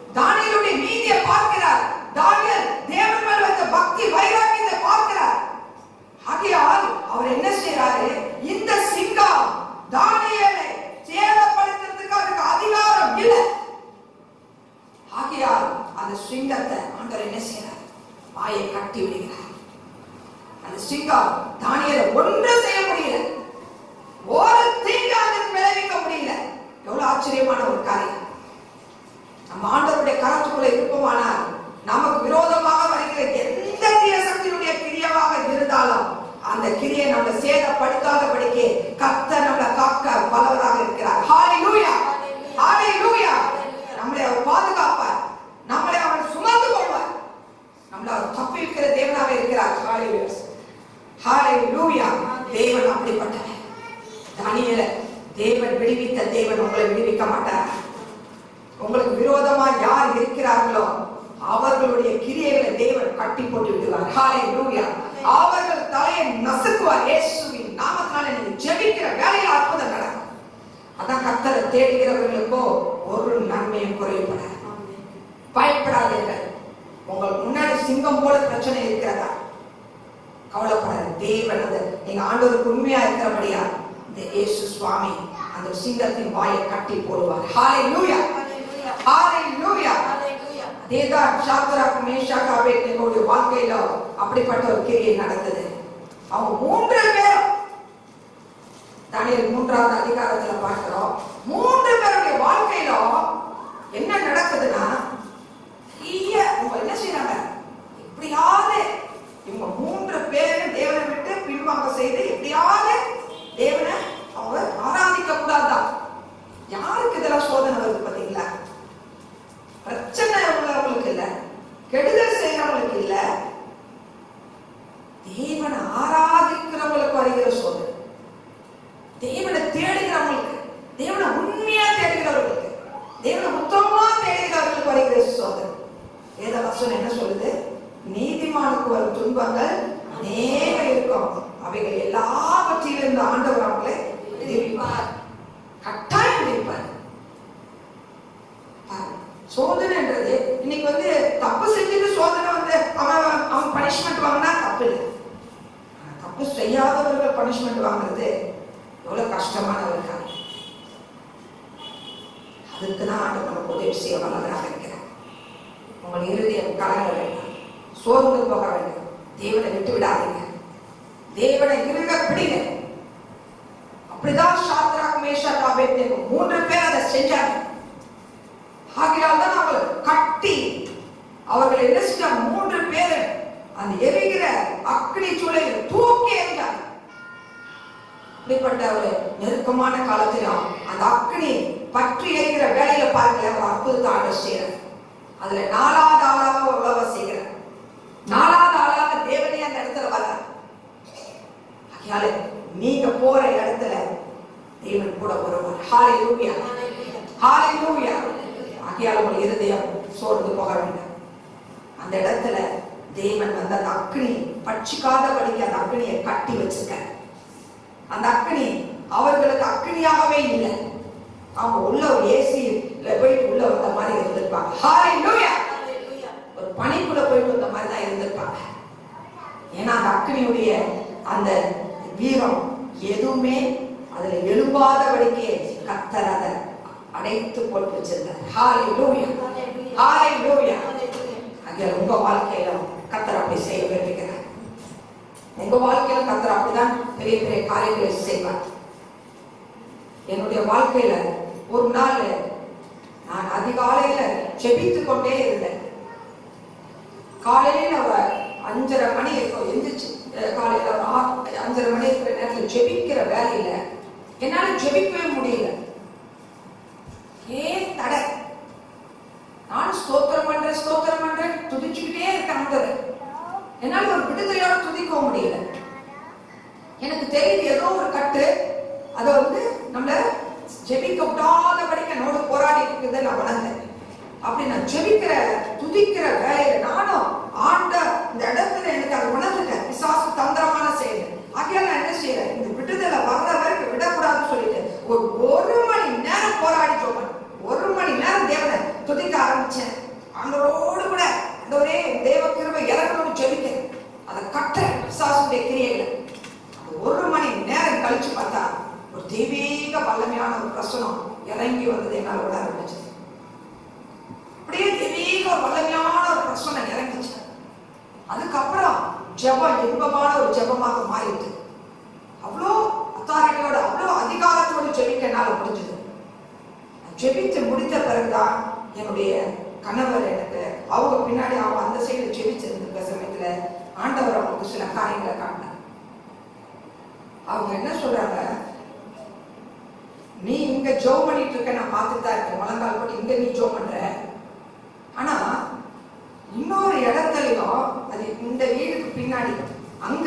சிங்கத்தை ஆண்டவர் என்ன செய்யறார் வாயை கட்டி விடுகிறார் அந்த சிங்கம் தானியலை ஒன்றும் செய்ய முடியல ஒரு தீங்கு அதுக்கு விளைவிக்க முடியல எவ்வளவு ஆச்சரியமான ஒரு காரியம் நம்ம ஆண்டவருடைய கரத்துக்குள்ள இருப்போமானால் நமக்கு விரோதமாக வருகிற எந்த தீய சக்தியுடைய கிரியவாக இருந்தாலும் அந்த கிரியை நம்மளை சேதப்படுத்தாதபடிக்கு கர்த்தர் நம்மளை காக்க பலவராக இருக்கிறார் ஹalleluya ஹalleluya நம்மளை அவர் பாதுகாப்பார் நம்மளை அவர் சுமந்து கொள்வார் நம்மளை அவர் தப்பிக்கிற தேவனாக இருக்கிறார் ஹalleluya ஹalleluya தேவன் அப்படிப்பட்டவர் தானியேல தேவன் விடுவித்த தேவன் உங்களை விடுவிக்க மாட்டார் உங்களுக்கு விரோதமா யார் இருக்கிறார்களோ அவர்களுடைய கிரியைகளை தேவன் கட்டி போட்டு விடுவார் ஹalleluya அவர்கள் தலையை நசுக்குவார் இயேசுவின் நாமத்தினால நீங்க ஜெபிக்கிற வேலையில் அற்புதம் நடக்கும் அதான் கர்த்தரை தேடுகிறவர்களுக்கோ ஒரு நன்மையும் குறைபடாது பயப்படாதீர்கள் உங்கள் முன்னாடி சிங்கம் போல பிரச்சனை இருக்கிறதா கவலைப்படாது தேவன் அந்த நீங்க ஆண்டவருக்கு உண்மையா இருக்கிறபடியா இந்த இயேசு சுவாமி அந்த சிங்கத்தின் வாயை கட்டி போடுவார் ஹalleluya ஹalleluya அதேதான் சாத்ராக் மேஷாக் ஆபேத்நேகோவுடைய வாழ்க்கையில அப்படிப்பட்ட ஒரு கிரியை நடந்தது அவங்க மூன்று பேரும் தானியல் மூன்றாவது அதிகாரத்துல பார்க்கிறோம் மூன்று பேருடைய வாழ்க்கையில என்ன நடக்குதுன்னா பெரிய அவங்க என்ன செய்யறாங்க எப்படியாவது இவங்க மூன்று பேரும் தேவனை விட்டு பின்வாங்க செய்து எப்படியாவது தேவனை அவங்க ஆராதிக்க கூடாதான் யாருக்கு இதெல்லாம் சோதனை வருது பாத்தீங்களா பிரச்சனை உள்ளவங்களுக்கு இல்ல கெடுதல் செய்யறவங்களுக்கு இல்ல தேவனை ஆராதிக்கிறவங்களுக்கு வருகிற சோதனை தேவனை தேடுகிறவங்களுக்கு தேவனை உண்மையா தேடுகிறவர்களுக்கு தேவனை உத்தமமா தேடுகிறவர்களுக்கு வருகிற சோதனை வேத வசனம் என்ன சொல்லுது நீதிமானுக்கு வரும் துன்பங்கள் அநேக இருக்கும் அவைகள் எல்லாவற்றிலும் இந்த ஆண்டவர் அவங்களை விடுவிப்பார் கட்டாயம் விடுவிப்பார் பாருங்க. சோதனைன்றது இன்னைக்கு வந்து தப்பு செஞ்சுட்டு சோதனை வந்து அவன் அவன் பனிஷ்மெண்ட் வாங்கினா தப்பு இல்லை ஆனா தப்பு செய்யாதவர்கள் பனிஷ்மெண்ட் வாங்குறது எவ்வளவு கஷ்டமான ஒரு காரியம் அதுக்கு தான் ஆண்டு நமக்கு உதவி செய்ய வல்லவராக இருக்கிறார் உங்கள் இருதயம் கலங்க வேண்டாம் சோர்ந்து போக வேண்டாம் தேவனை விட்டு விடாதீங்க தேவனை இருக பிடிங்க அப்படிதான் சாத்ராக் மேஷாக் ஆபேத்நேகோ மூன்று பேர் அதை செஞ்சாங்க ஆகையால் தான் அவங்களை கட்டி அவர்கள் என்ன செஞ்சாங்க மூன்று பேர் அந்த எரிகிற அக்னி சூளையில் தூக்கி எறிஞ்சாங்க இப்படிப்பட்ட ஒரு நெருக்கமான காலத்திலும் அந்த அக்னி பற்றி எரிகிற வேலையில பாருங்களேன் ஒரு அற்புதத்தை ஆண்டவர் செய்யறார் அதுல நாலாவது ஆளாக உழவ செய்கிறார் நாலாவது ஆளாக தேவனே அந்த இடத்துல வர்றார் ஆகையால நீங்க போற இடத்துல தேவன் கூட வருவார் ஹாலை லூயா ஹாலை லூயா ஆகையால உங்கள் இருதயம் சோர்ந்து போக வேண்டாம் அந்த இடத்துல தேவன் வந்து அந்த அக்னி பட்சிக்காதபடிக்கு அந்த அக்னியை கட்டி வச்சிருக்கார் அந்த அக்னி அவர்களுக்கு அக்னியாகவே இல்லை அவங்க உள்ள ஒரு ஏசியில போயிட்டு உள்ள வந்த மாதிரி இருந்திருப்பாங்க ஹalleluya ஒரு பனிக்குள்ள போயிட்டு வந்த மாதிரி தான் இருந்திருப்பாங்க ஏன்னா அந்த அக்னியுடைய அந்த வீரம் எதுவுமே அதுல எழும்பாதபடிக்கு கத்தர் அதை அடைத்து போட்டு வச்சிருந்தார் ஹalleluya ஹalleluya அங்கே உங்க வாழ்க்கையில கத்தர் அப்படி செய்ய விரும்புகிறார் உங்க வாழ்க்கையில கத்தர் அப்படிதான் பெரிய பெரிய காரியங்களை செய்வார் என்னுடைய வாழ்க்கையில ஒரு நாள் நான் அதிகாலையில செபித்து கொண்டே இருந்தேன் காலையில ஒரு அஞ்சரை மணி இருக்கும் எந்திரிச்சு அஹ் காலையில ஒரு ஆறு அஞ்சரை மணி இருக்கிற நேரத்துல ஜெபிக்கிற வேலையில என்னால ஜெபிக்கவே முடியல ஏன் தடை நானும் ஸ்தோத்திரம் பண்றேன் ஸ்தோத்திரம் பண்றேன் துதிச்சுக்கிட்டே இருக்கேன் ஆண்டவரை. என்னால ஒரு விடுதலையோட துதிக்க முடியல எனக்கு தெரியுது ஏதோ ஒரு கட்டு அதை வந்து நம்மள ஜெபிக்க விடாதபடிக்கு என்னோட போராடி இருக்கிறத நான் உணர்ந்தேன் அப்படி நான் ஜெபிக்கிற துதிக்கிற வேலையில நானும் ஆண்ட இந்த இடத்துல எனக்கு அதை உணர்ந்துட்டேன் பிசாசு தந்திரமான செயல் ஆகையால நான் என்ன செய்யறேன் இந்த விடுதலை வர்ற வரைக்கும் விடக்கூடாதுன்னு சொல்லிட்டு ஒரு ஒரு மணி நேரம் போராடி சொல்றேன் ஒரு மணி நேரம் தேவனை துதிக்க ஆரம்பிச்சேன் ஆண்டவரோடு கூட அந்த ஒரே தேவ கிருபை இறங்கணும்னு ஜெபிக்கிறேன் அதை கட்ட பிசாசுடைய கிரியைகளை அந்த ஒரு மணி நேரம் கழிச்சு பார்த்தா ஒரு தெய்வீக வல்லமையான ஒரு பிரசனம் இறங்கி வந்தது என்னால் விட ஆரம்பிச்சது அப்படியே தெய்வீக வல்லமையான அதுக்கப்புறம் ஜெபம் இன்பமான ஒரு ஜெபமாக மாறிட்டு அவ்வளோ அத்தாரிட்டியோட அவ்வளோ அதிகாரத்தோடு ஜெபிக்க என்னால் முடிஞ்சது ஜெபித்து முடித்த பிறகுதான் என்னுடைய கணவர் எனக்கு அவங்க பின்னாடி அவங்க அந்த சைடு ஜெபிச்சிருந்திருக்க சமயத்துல ஆண்டவர் அவங்களுக்கு சில காரியங்களை காட்டினார் அவங்க என்ன சொல்றாங்க நீ இங்க ஜோ பண்ணிட்டு இருக்க நான் பார்த்துட்டு தான் இருக்கேன் முழங்கால் போட்டு இங்க நீ ஜோ பண்ற ஆனா இன்னொரு இடத்துலயும் அது இந்த வீடுக்கு பின்னாடி அங்க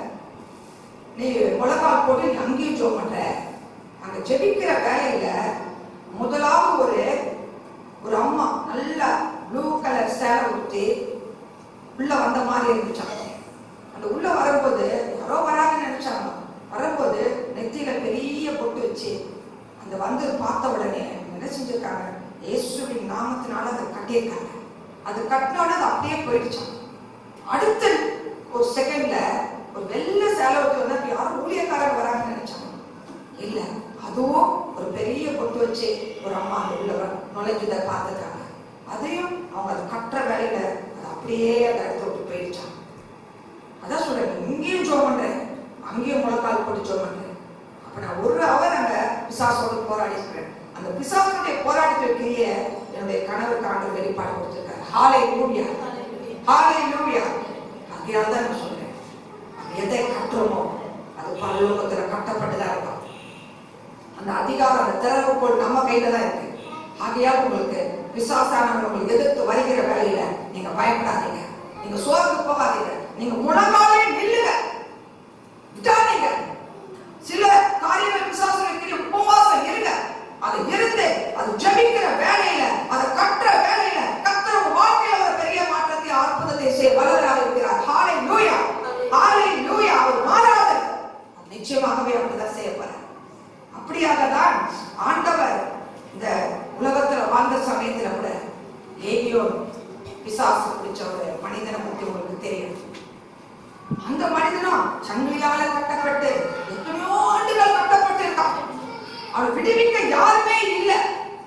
நீ முழங்கால் போட்டு நீ அங்கேயும் ஜோ பண்ற அங்க ஜெபிக்கிற வேலையில முதலாவது ஒரு ஒரு அம்மா நல்ல ப்ளூ கலர் சேலை ஊற்றி உள்ள வந்த மாதிரி இருந்துச்சாங்க அந்த உள்ள வரும்போது யாரோ வராங்கன்னு நினைச்சாங்க வரும்போது நெத்தியில பெரிய பொட்டு வச்சு அந்த வந்து பார்த்த உடனே என்ன செஞ்சிருக்காங்க இயேசுவின் நாமத்தினால அதை கட்டியிருக்காங்க அது கட்டினோட அது அப்படியே போயிடுச்சான் அடுத்த ஒரு செகண்ட்ல ஒரு வெள்ளை சேலை ஊற்றி வந்தா இப்ப யாரும் ஊழியக்காரங்க வராங்கன்னு நினைச்சாங்க இல்ல அதுவும் ஒரு பெரிய பொட்டு வச்சு ஒரு அம்மா அந்த உள்ள வ- நுழைஞ்சதை பார்த்துருக்காங்க அதையும் அவங்க அதை கட்டுற வேலையில அது அப்படியே அந்த இடத்த விட்டு போயிடுச்சாங்க அதான் சொல்றேன் இங்கேயும் ஜோ பண்றேன் அங்கேயும் முழக்கால் போட்டு ஜோ பண்றேன் அப்ப நான் ஒரு அவர் அங்க பிசாசோடு போராடி இருக்கிறேன் அந்த பிசாசுடைய போராட்டத்திற்குரிய என்னுடைய கணவருக்கு ஆண்டு வெளிப்பாடு கொடுத்திருக்காரு ஹாலை லூயா ஹாலை லூயா அங்கேயால் தான் நான் சொல்றேன் அது எதை கட்டுறோமோ அது பரலோகத்துல கட்டப்பட்டுதான் இருக்கும் அந்த அதிகாரம் அந்த திறவுகோள் நம்ம கையில தான் இருக்கு ஆகையால் உங்களுக்கு விசுவாசானவர் உங்களுக்கு எதிர்த்து வருகிற வேலையில நீங்க பயப்படாதீங்க நீங்க சோர்ந்து போகாதீங்க நீங்க முழங்காலே நில்லுங்க விட்டாதீங்க சில காரியங்கள் விசுவாசம் உபவாசம் இருங்க அது இருந்து அது ஜெபிக்கிற வேலையில அதை கட்டுற வேலையில கத்துற வாழ்க்கையில ஒரு பெரிய மாற்றத்தை அற்புதத்தை செய்ய வல்லவராக இருக்கிறார் ஹாலை லூயா ஹாலை லூயா அவர் மாறாதவர் நிச்சயமாகவே அப்படிதான் செய்ய போறார் அப்படியாக தான் ஆண்டவர் இந்த உலகத்துல வாழ்ந்த சமயத்துல கூட லேகியோன் பிசாசு பிடிச்ச ஒரு மனிதனை பத்தி உங்களுக்கு தெரியும் அந்த மனிதனும் சங்கிலியால கட்டப்பட்டு எத்தனையோ ஆண்டுகள் கட்டப்பட்டு இருக்கான் அவன் விடுவிக்க யாருமே இல்லை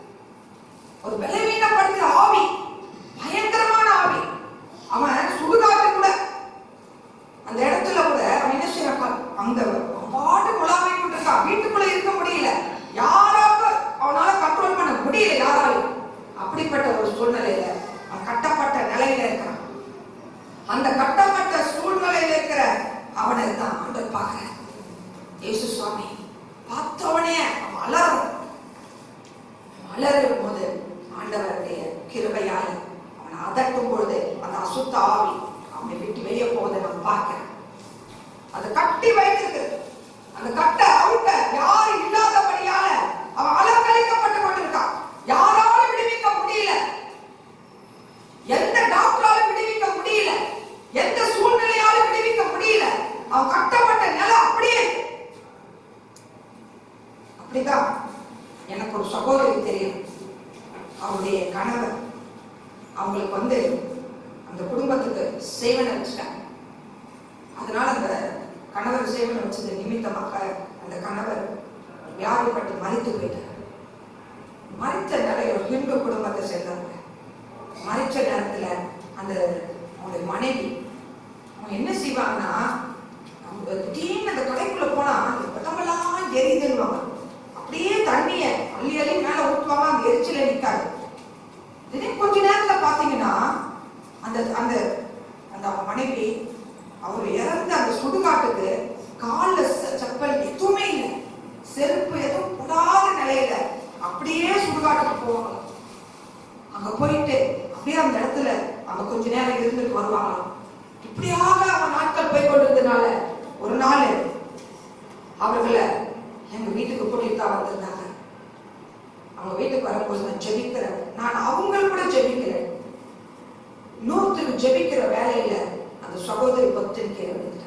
ஒரு பலவீனப்படுத்துற ஆவி பயங்கரமான ஆவி அவன் சுடுகாட்டு கூட அந்த இடத்துல கூட அவன் என்ன செய்யறான் அங்க பாட்டு குழாமை கொண்டிருக்கான் வீட்டுக்குள்ள இருக்க முடியல யாராவது அவனால கண்ட்ரோல் பண்ண முடியல யாராலும் அப்படிப்பட்ட ஒரு சூழ்நிலையில அவன் கட்டப்பட்ட நிலையில இருக்கிறான் அந்த கட்டப்பட்ட சூழ்நிலையில இருக்கிற அவனை தான் ஆண்டவர் பார்க்கிறேன் இயேசு சுவாமி பார்த்தவனே அவன் அலறும் அலறும் போது ஆண்டவருடைய கிருபையால அவனை அதட்டும் பொழுது அந்த அசுத்த ஆவி அவனை விட்டு வெளியே போவதை நான் பார்க்கிறேன் அது கட்டி வைத்திருக்கு அந்த கட்டை அவுட்ட யாரும் இல்லாதபடியால அவன் அலங்கழிக்கப்பட்டு கொண்டிருக்கான் யாராலும் விடுவிக்க முடியல எந்த டாக்டராலும் விடுவிக்க முடியல எந்த சூழ்நிலையாலும் விடுவிக்க முடியல அவன் கட்டப்பட்ட நிலை அப்படியே இருக்கு. அப்படிதான் எனக்கு ஒரு சகோதரி தெரியும் அவருடைய கணவர் அவங்களுக்கு வந்து அந்த குடும்பத்துக்கு சேவனை வச்சுட்டாங்க அதனால அந்த கணவர் சேவனை வச்சது நிமித்தமாக அந்த கணவர் வியாதிப்பட்டு மறித்து போயிட்டார் மறித்த நிலைய ஒரு ஹிந்து குடும்பத்தை சேர்ந்தவங்க மறிச்ச நேரத்துல அந்த அவங்களுடைய மனைவி அவங்க என்ன செய்வாங்கன்னா அவங்க திடீர்னு அந்த கடைக்குள்ள போனா அந்த உடம்பெல்லாம் எரிதுன்னுவாங்க அப்படியே தண்ணிய அள்ளி அள்ளி மேல ஊற்றுவாங்க அந்த எரிச்சல நிற்காது திடீர்னு கொஞ்ச நேரத்துல பாத்தீங்கன்னா அந்த அந்த அந்த அவங்க மனைவி அவர் இறந்த அந்த சுடுகாட்டுக்கு கால்ல செ- செப்பல் எதுவுமே இல்லை செருப்பு எதுவும் போடாத நிலையில அப்படியே சுடுகாட்டுக்கு போவாங்க அங்க போயிட்டு அப்படியே அந்த இடத்துல அங்க கொஞ்ச நேரம் இருந்துட்டு வருவாங்களாம் இப்படியாக அவன் நாட்கள் போய் கொண்டிருந்தனால ஒரு நாள் அவர்களை எங்க வீட்டுக்கு கூட்டிட்டு தான் வந்திருந்தாங்க அவங்க வீட்டுக்கு வரும்போது நான் ஜெபிக்கிறேன் நான் அவங்க கூட ஜெபிக்கிறேன் இன்னொருத்தருக்கு ஜெபிக்கிற வேலையில அந்த சகோதரி பக்தன் கீழே விழுந்துட்டாங்க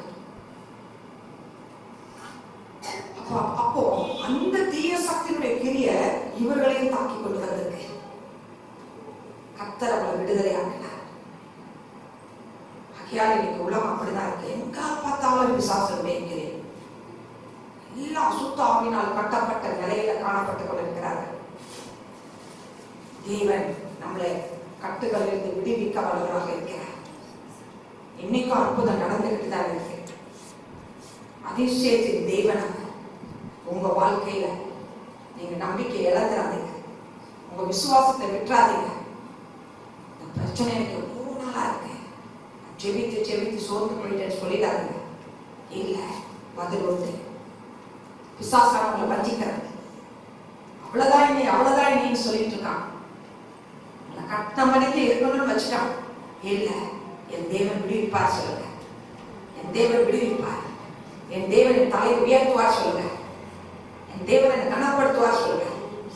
அப்போ அப்போ அந்த தீய சக்தியினுடைய கிரிய இவர்களையும் தாக்கி கொண்டு வந்திருக்கு கத்தர் அவளை விடுதலை ஆக்கினார் ஆகையால் இன்னைக்கு உலகம் அப்படிதான் இருக்கு எங்க பார்த்தாலும் விசாசம் மேய்க்கிறேன் எல்லா சுத்த ஆவினால் கட்டப்பட்ட நிலையில காணப்பட்டுக் கொண்டிருக்கிறார்கள் தேவன் நம்மளை கட்டுகளிலிருந்து விடுவிக்க வல்லவராக இருக்கிறார் இன்னைக்கும் அற்புதம் நடந்துகிட்டு தான் இருக்கு அதிசயத்தின் தேவனாக உங்க வாழ்க்கையில நீங்க நம்பிக்கை இழந்துடாதீங்க உங்க விசுவாசத்தை விட்டுறாதீங்க இந்த பிரச்சனை எனக்கு எவ்வளோ நாளா இருக்கு ஜெபித்து ஜெபித்து சோர்ந்து போயிட்டேன்னு சொல்லிடாதீங்க இல்ல பதில் ஒன்று பிசாசான உங்களை வஞ்சிக்கிறாங்க அவ்வளவுதான் நீ அவ்வளவுதான் நீன்னு சொல்லிட்டு இருக்கான் உங்களை கட்ட மணிக்கு இருக்கணும்னு வச்சுட்டான் இல்ல என் தேவன் விடுவிப்பார் சொல்லுங்க என் தேவன் விடுவிப்பார் என் தேவன் என் தலையை உயர்த்துவார் சொல்லுங்க என் தேவன் என்னை கனப்படுத்துவார் சொல்லுங்க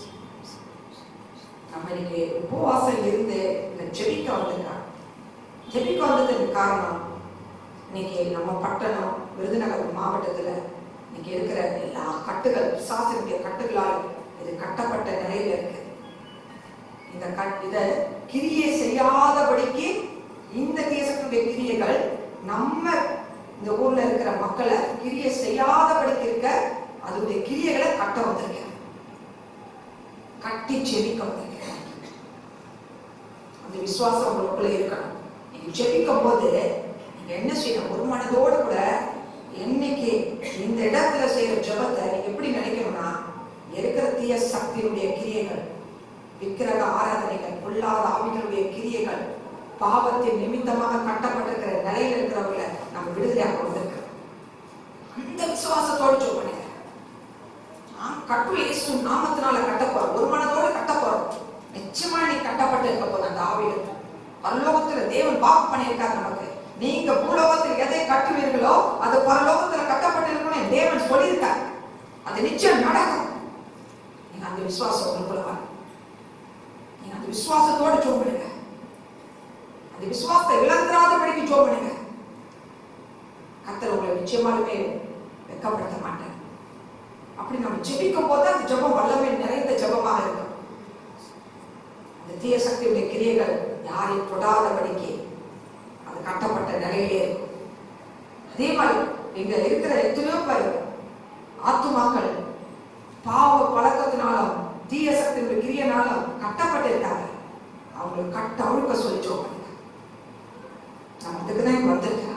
நம்ம இன்னைக்கு உபவாசம் இருந்து இந்த ஜெபிக்க வந்திருக்காங்க ஜெபிக்க வந்ததுக்கு காரணம் இன்னைக்கு நம்ம பட்டணம் விருதுநகர் மாவட்டத்துல இன்னைக்கு இருக்கிற எல்லா கட்டுகள் பிசாசினுடைய கட்டுகளால் இது கட்டப்பட்ட நிலையில இருக்கு இந்த கட் இத கிரியை செய்யாதபடிக்கு இந்த தேசத்துடைய கிரியைகள் நம்ம இந்த ஊர்ல இருக்கிற மக்களை கிரியை செய்யாதபடிக்கு இருக்க அதனுடைய கிரியைகளை கட்ட வந்திருக்கேன் கட்டி செபிக்க வந்திருக்கேன் அந்த விசுவாசம் உங்களுக்குள்ள இருக்கணும் நீங்க ஜெபிக்கும் போது நீங்க என்ன செய்யணும் ஒரு மனதோடு கூட என்னைக்கு இந்த இடத்துல செய்யற ஜெபத்தை நீங்க எப்படி நினைக்கணும்னா இருக்கிற தீய சக்தியினுடைய கிரியைகள் விக்கிரக ஆராதனைகள் பொல்லாத ஆவிகளுடைய கிரியைகள் பாவத்தின் நிமித்தமாக கட்டப்பட்டிருக்கிற நிலையில இருக்கிறவங்களை நம்ம விடுதலையாக வந்திருக்கிறோம் அந்த விசுவாசத்தோடு ஜெபம் பண்ணுங்க நான் கட்டு இயேசு நாமத்தினால கட்ட போறோம் ஒரு மனதோடு கட்ட போறோம் நிச்சயமா நீ கட்டப்பட்டு இருக்க போது அந்த ஆவியில் பரலோகத்துல தேவன் வாக்கு பண்ணியிருக்காரு நமக்கு நீங்க பூலோகத்தில் எதை கட்டுவீர்களோ அது பரலோகத்துல கட்டப்பட்டு இருக்கணும் தேவன் சொல்லியிருக்கார் அது நிச்சயம் நடக்கும் நீங்க அந்த விசுவாசம் உங்களுக்குள்ள வரும் நீங்க அந்த விசுவாசத்தோடு ஜோம் பண்ணுங்க அந்த விசுவாசத்தை இழந்துராதபடிக்கு ஜோம் பண்ணுங்க கத்தர் உங்களை நிச்சயமாலுமே வெட்கப்படுத்த மாட்டார் அப்படி நம்ம ஜெபிக்கும் போது அந்த ஜெபம் வல்லமை நிறைந்த ஜெபமாக இருக்கும் அந்த தீய சக்தியுடைய கிரியைகள் யாரையும் தொடாதபடிக்கு அது கட்டப்பட்ட நிலையிலே இருக்கும் அதே மாதிரி இங்க இருக்கிற எத்தனையோ பேர் ஆத்துமாக்கள் பாவ பழக்கத்தினாலும் தீய சக்தியுடைய கிரியனாலும் கட்டப்பட்டு இருக்காங்க அவங்களுக்கு கட்ட அழுக்க சொல்லி ஜோம் பண்ணுங்க நம்ம அதுக்கு தான் இங்க வந்திருக்கிறோம்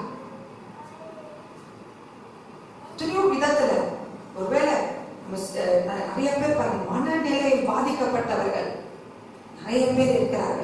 எத்தனையோ விதத்துல ஒருவேளை நம்ம ஸ்- ந- நிறைய பேர் பாருங்க மனநிலை பாதிக்கப்பட்டவர்கள் நிறைய பேர் இருக்கிறார்கள்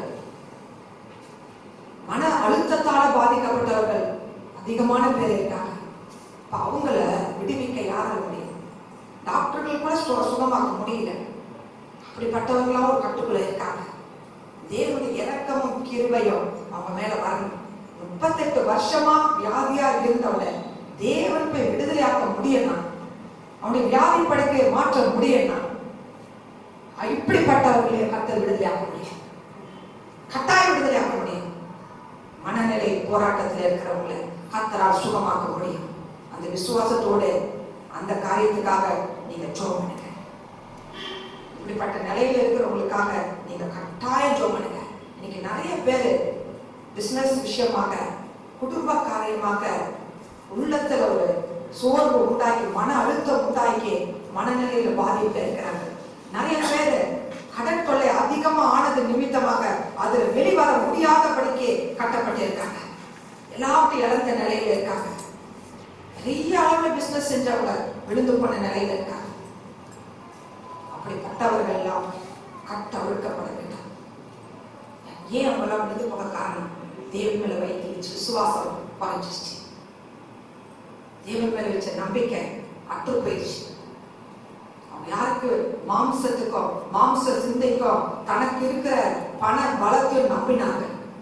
மன அழுத்தத்தால பாதிக்கப்பட்டவர்கள் அதிகமான பேர் இருக்காங்க அப்ப அவங்கள விடுவிக்க யாரால முடியும் டாக்டர்கள் கூட சு- சுகமாக்க முடியல அப்படிப்பட்டவங்களாம் ஒரு கட்டுக்குள்ள இருக்காங்க தேவனுடைய இரக்கமும் கிருபையும் அவங்க மேல வரணும் முப்பத்தெட்டு வருஷமா வியாதியா இருந்தவனை தேவன் போய் விடுதலையாக்க முடியணும் அவனுடைய வியாதி படுக்கையை மாற்ற முடியணும் இப்படிப்பட்டவர்களையும் கத்தர் விடுதலையாக்க முடியும் கட்டாய விடுதலையாக்க முடியும் மனநிலை போராட்டத்தில் இருக்கிறவங்களை கத்தரால் சுகமாக்க முடியும் அந்த விசுவாசத்தோடு அந்த காரியத்துக்காக நீங்க ஜோம் பண்ணுங்க இப்படிப்பட்ட நிலையில இருக்கிறவங்களுக்காக நீங்க கட்டாயம் ஜோம் பண்ணுங்க இன்னைக்கு நிறைய பேர் பிசினஸ் விஷயமாக குடும்ப காரியமாக உள்ளத்துல ஒரு சோர்வு உண்டாக்கி மன அழுத்தம் உண்டாக்கி மனநிலையில பாதிப்பு இருக்கிறாங்க நிறைய பேர் கடன் தொல்லை அதிகமா ஆனது நிமித்தமாக அதுல வெளிவர முடியாதபடிக்கு கட்டப்பட்டிருக்காங்க எல்லாவற்றையும் இழந்த நிலையில இருக்காங்க பெரிய அளவுல பிசினஸ் செஞ்சவங்க விழுந்து போன நிலையில இருக்காங்க அப்படிப்பட்டவர்கள் எல்லாம் கட்ட ஒழுக்கப்பட வேண்டும் ஏன் அவங்களாம் விழுந்து போக காரணம் தேவன் மேல வைத்து வச்ச விசுவாசம் குறைஞ்சிச்சு தேவன் மேல வச்ச நம்பிக்கை அற்று போயிடுச்சு அவங்க யாருக்கு மாம்சத்துக்கும் மாம்ச சிந்தைக்கும் தனக்கு இருக்கிற பண பலத்தையும் நம்பினாங்க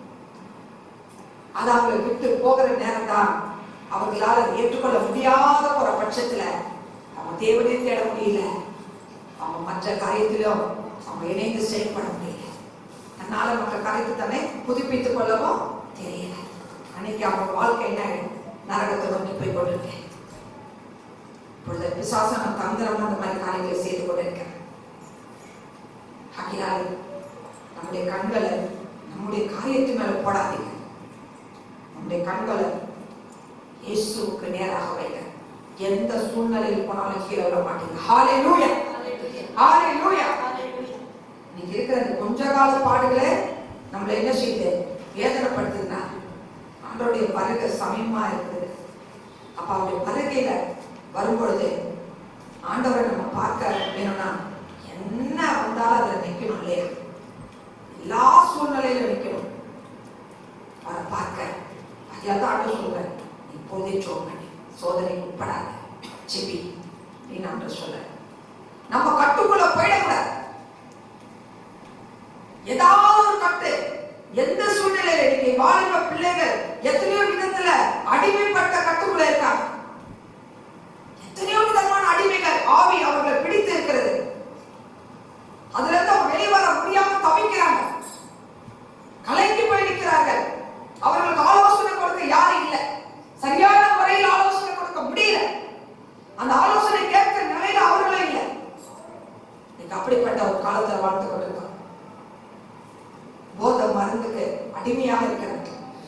அது அவங்களை விட்டு போகிற நேரம் தான் அவர்களால் அதை ஏற்றுக்கொள்ள முடியாத ஒரு பட்சத்துல அவங்க தேவனே தேட முடியல அவங்க மற்ற காரியத்திலும் அவங்க இணைந்து செயல்பட முடியல தன்னால மற்ற காரியத்தை தானே புதுப்பித்துக் கொள்ளவும் தெரியல அன்னைக்கு அவங்க வாழ்க்கை என்ன ஆயிடும் நரகத்தை நோக்கி போய் கொண்டிருக்கேன் இப்பொழுது பிசாசன தந்திரம் அந்த மாதிரி காரியங்களை செய்து கொண்டிருக்கிறேன் ஆகையால் நம்முடைய கண்களை நம்முடைய காரியத்து மேல போடாதீங்க நம்முடைய கண்களை இயேசுவுக்கு நேராக வைங்க எந்த சூழ்நிலையில் போனாலும் கீழே விட மாட்டீங்க ஹாலே லூயா ஹாலே லூயா இன்னைக்கு இருக்கிற இந்த கொஞ்ச கால பாடுகளே நம்மளை என்ன செய்யுது வேதனைப்படுத்துதுன்னா ஆண்டவருடைய வருகை சமயமா இருக்குது அப்ப அவருடைய வருகையில வரும்பொழுது ஆண்டவரை நம்ம பார்க்க வேணும்னா என்ன வந்தாலும் அதுல நிக்கணும் இல்லையா எல்லா சூழ்நிலையிலும் நிக்கணும் அவரை பார்க்க அதில் தான் ஆண்டவர் சொல்றேன் இப்போதே ஜோம் பண்ணி சோதனைக்கு உட்படாத செபி அப்படின்னு ஆண்டவர் சொல்றேன் நம்ம கட்டுக்குள்ள போயிடக்கூடாது ஏதாவது ஒரு கட்டு எந்த சூழ்நிலையில இன்னைக்கு வாலிப பிள்ளைகள் எத்தனையோ விதத்துல அடிமைப்பட்ட கட்டுக்குள்ள இருக்காங்க எத்தனையோ விதமான அடிமைகள் ஆவி அவர்களை பிடித்து இருக்கிறது அதுல இருந்து அவங்க வெளிவர முடியாம தவிக்கிறாங்க கலங்கி போய் நிற்கிறார்கள் அவர்களுக்கு ஆலோசனை கொடுக்க யாரும் இல்லை சரியான முறையில் ஆலோசனை கொடுக்க முடியல அந்த ஆலோசனை கேட்கிற நிலையில அவர்களும் இல்லை இன்னைக்கு அப்படிப்பட்ட ஒரு காலத்துல வாழ்ந்து கொண்டிருக்கோம் போத மருந்துக்கு அடிமையாக இருக்கிறார்கள்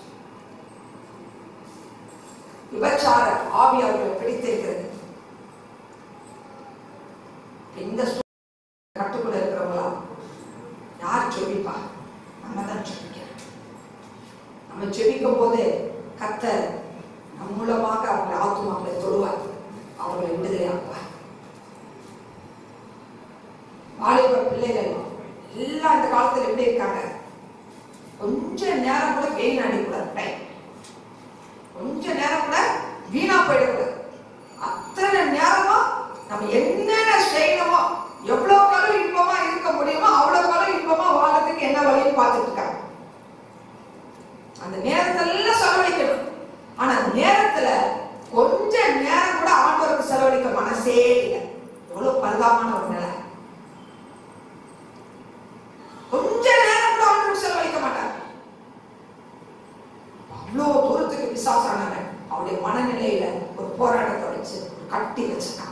விபச்சார ஆவி அவர்களை பிடித்திருக்கிறது இந்த சூ- கட்டுக்குள்ள இருக்கிறவங்களா யார் ஜெபிப்பா நம்ம தான் ஜெபிக்கிறோம் நம்ம ஜெபிக்கும் போது கத்தர் நம் மூலமாக அவங்களை ஆத்துமாக்களை தொடுவார் அவர்களை விடுதலையாக்குவார் வாலிப பிள்ளைகள் எல்லாம் இந்த காலத்துல எப்படி இருக்காங்க கொஞ்ச நேரம் கூட வெயில் அடிக்கூடாது டைம் கொஞ்ச நேரம் கூட வீணா போயிடக்கூடாது அத்தனை நேரமும் நம்ம என்னென்ன செய்யணுமோ எவ்வளவு காலம் இன்பமா இருக்க முடியுமோ அவ்வளவு காலம் இன்பமா வாழறதுக்கு என்ன வழின்னு பார்த்துட்டு இருக்காங்க அந்த நேரத்தெல்லாம் செலவழிக்கணும் ஆனா அந்த நேரத்துல கொஞ்ச நேரம் கூட ஆண்டவருக்கு செலவழிக்க மனசே இல்லை எவ்வளவு பரிதாபமான ஒரு நிலை கொஞ்ச நேரம் கூட ஆண்டவருக்கு செலவழிக்க மாட்டாங்க அவ்வளோ தூரத்துக்கு பிசாசானவன் அவருடைய மனநிலையில ஒரு போராட்டத்தை வச்சு ஒரு கட்டி வச்சிருக்கான்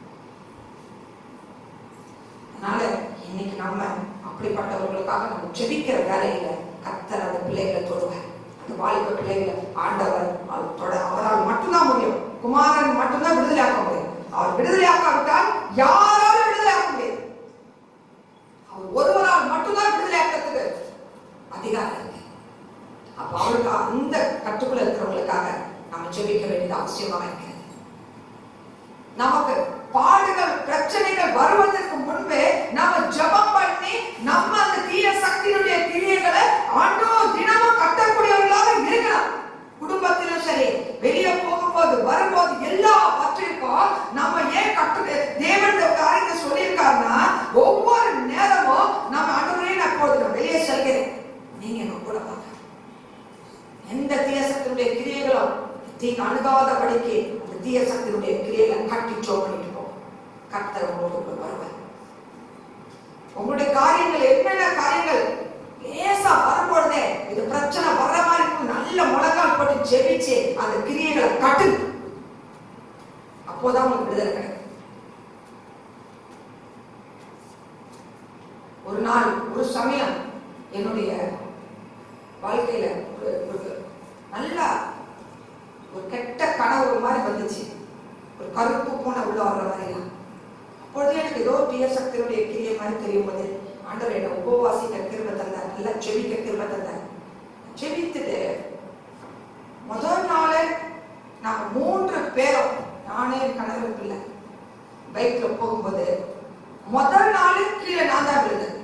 அதனால இன்னைக்கு நம்ம அப்படிப்பட்டவர்களுக்காக நம்ம ஜெபிக்கிற வேலையில கத்தர் அந்த பிள்ளைகளை தொடுவார் அந்த வாலிப பிள்ளைகளை ஆண்டவர் அவர் தொட அவரால் மட்டும்தான் முடியும் குமாரன் மட்டும்தான் விடுதலையாக்க முடியும் அவர் விடுதலையாக்காவிட்டால் யாராலும் விடுதலையாக்க முடியாது அவர் ஒருவரால் மட்டும்தான் விடுதலையாக்கிறதுக்கு அதிகாரம் இருக்கு அப்ப அவருக்கு அந்த கட்டுக்குள்ள இருக்கிறவங்களுக்காக நம்ம ஜெபிக்க வேண்டியது அவசியமாக இருக்கிறது நமக்கு பாடுகள் பிரச்சனைகள் வருவதற்கு முன்பே நம்ம ஜெபம் பண்ணி நம்ம அந்த தீய சக்தியினுடைய கிரியைகளை ஆண்டோ தினமும் கட்டக்கூடியவர்களாக இருக்கலாம் குடும்பத்திலும் சரி வெளியே போகும்போது வரும்போது எல்லாவற்றிற்கும் நம்ம ஏன் கட்டு தேவன் இந்த காரியத்தை சொல்லியிருக்காருன்னா ஒவ்வொரு நேரமும் நம்ம ஆண்டவரே நான் இப்பொழுது நான் வெளியே செல்கிறேன் நீங்க எங்க கூட வாங்க எந்த தீயசக்தியுடைய கிரியைகளும் தீங்கு அணுகாதபடிக்கு அந்த தீயசக்தியுடைய கிரியைகளை கட்டி சோ பண்ணிட்டு போ கர்த்தர் உங்களோடு கூட வருவார் உங்களுடைய காரியங்கள் என்னென்ன காரியங்கள் லேசா வரும்பொழுதே இது பிரச்சனை வர்ற மாதிரி இருக்கும் நல்ல முழங்கால் போட்டு ஜெபிச்சு அந்த கிரியைகளை கட்டு அப்போதான் உங்களுக்கு விடுதலை கிடைக்கும் ஒரு நாள் ஒரு சமயம் என்னுடைய வாழ்க்கையில ஒரு ஒரு நல்ல ஒரு கெட்ட கனவு மாதிரி வந்துச்சு ஒரு கருப்பு பூனை உள்ள வர்ற மாதிரிலாம் அப்பொழுது எனக்கு ஏதோ தீய சக்தியுடைய கிரியை மாதிரி தெரியும் போது ஆண்டவர் என்னை உபவாசிக்க கிருப தந்தார் நல்லா செவிக்க கிருப தந்தார் செவித்துட்டு முதல் நாளே நாங்க மூன்று பேரும் நானே என் கணவர் பிள்ளை பைக்ல போகும்போது முதல் நாள் கீழே நான் தான் விழுந்தேன்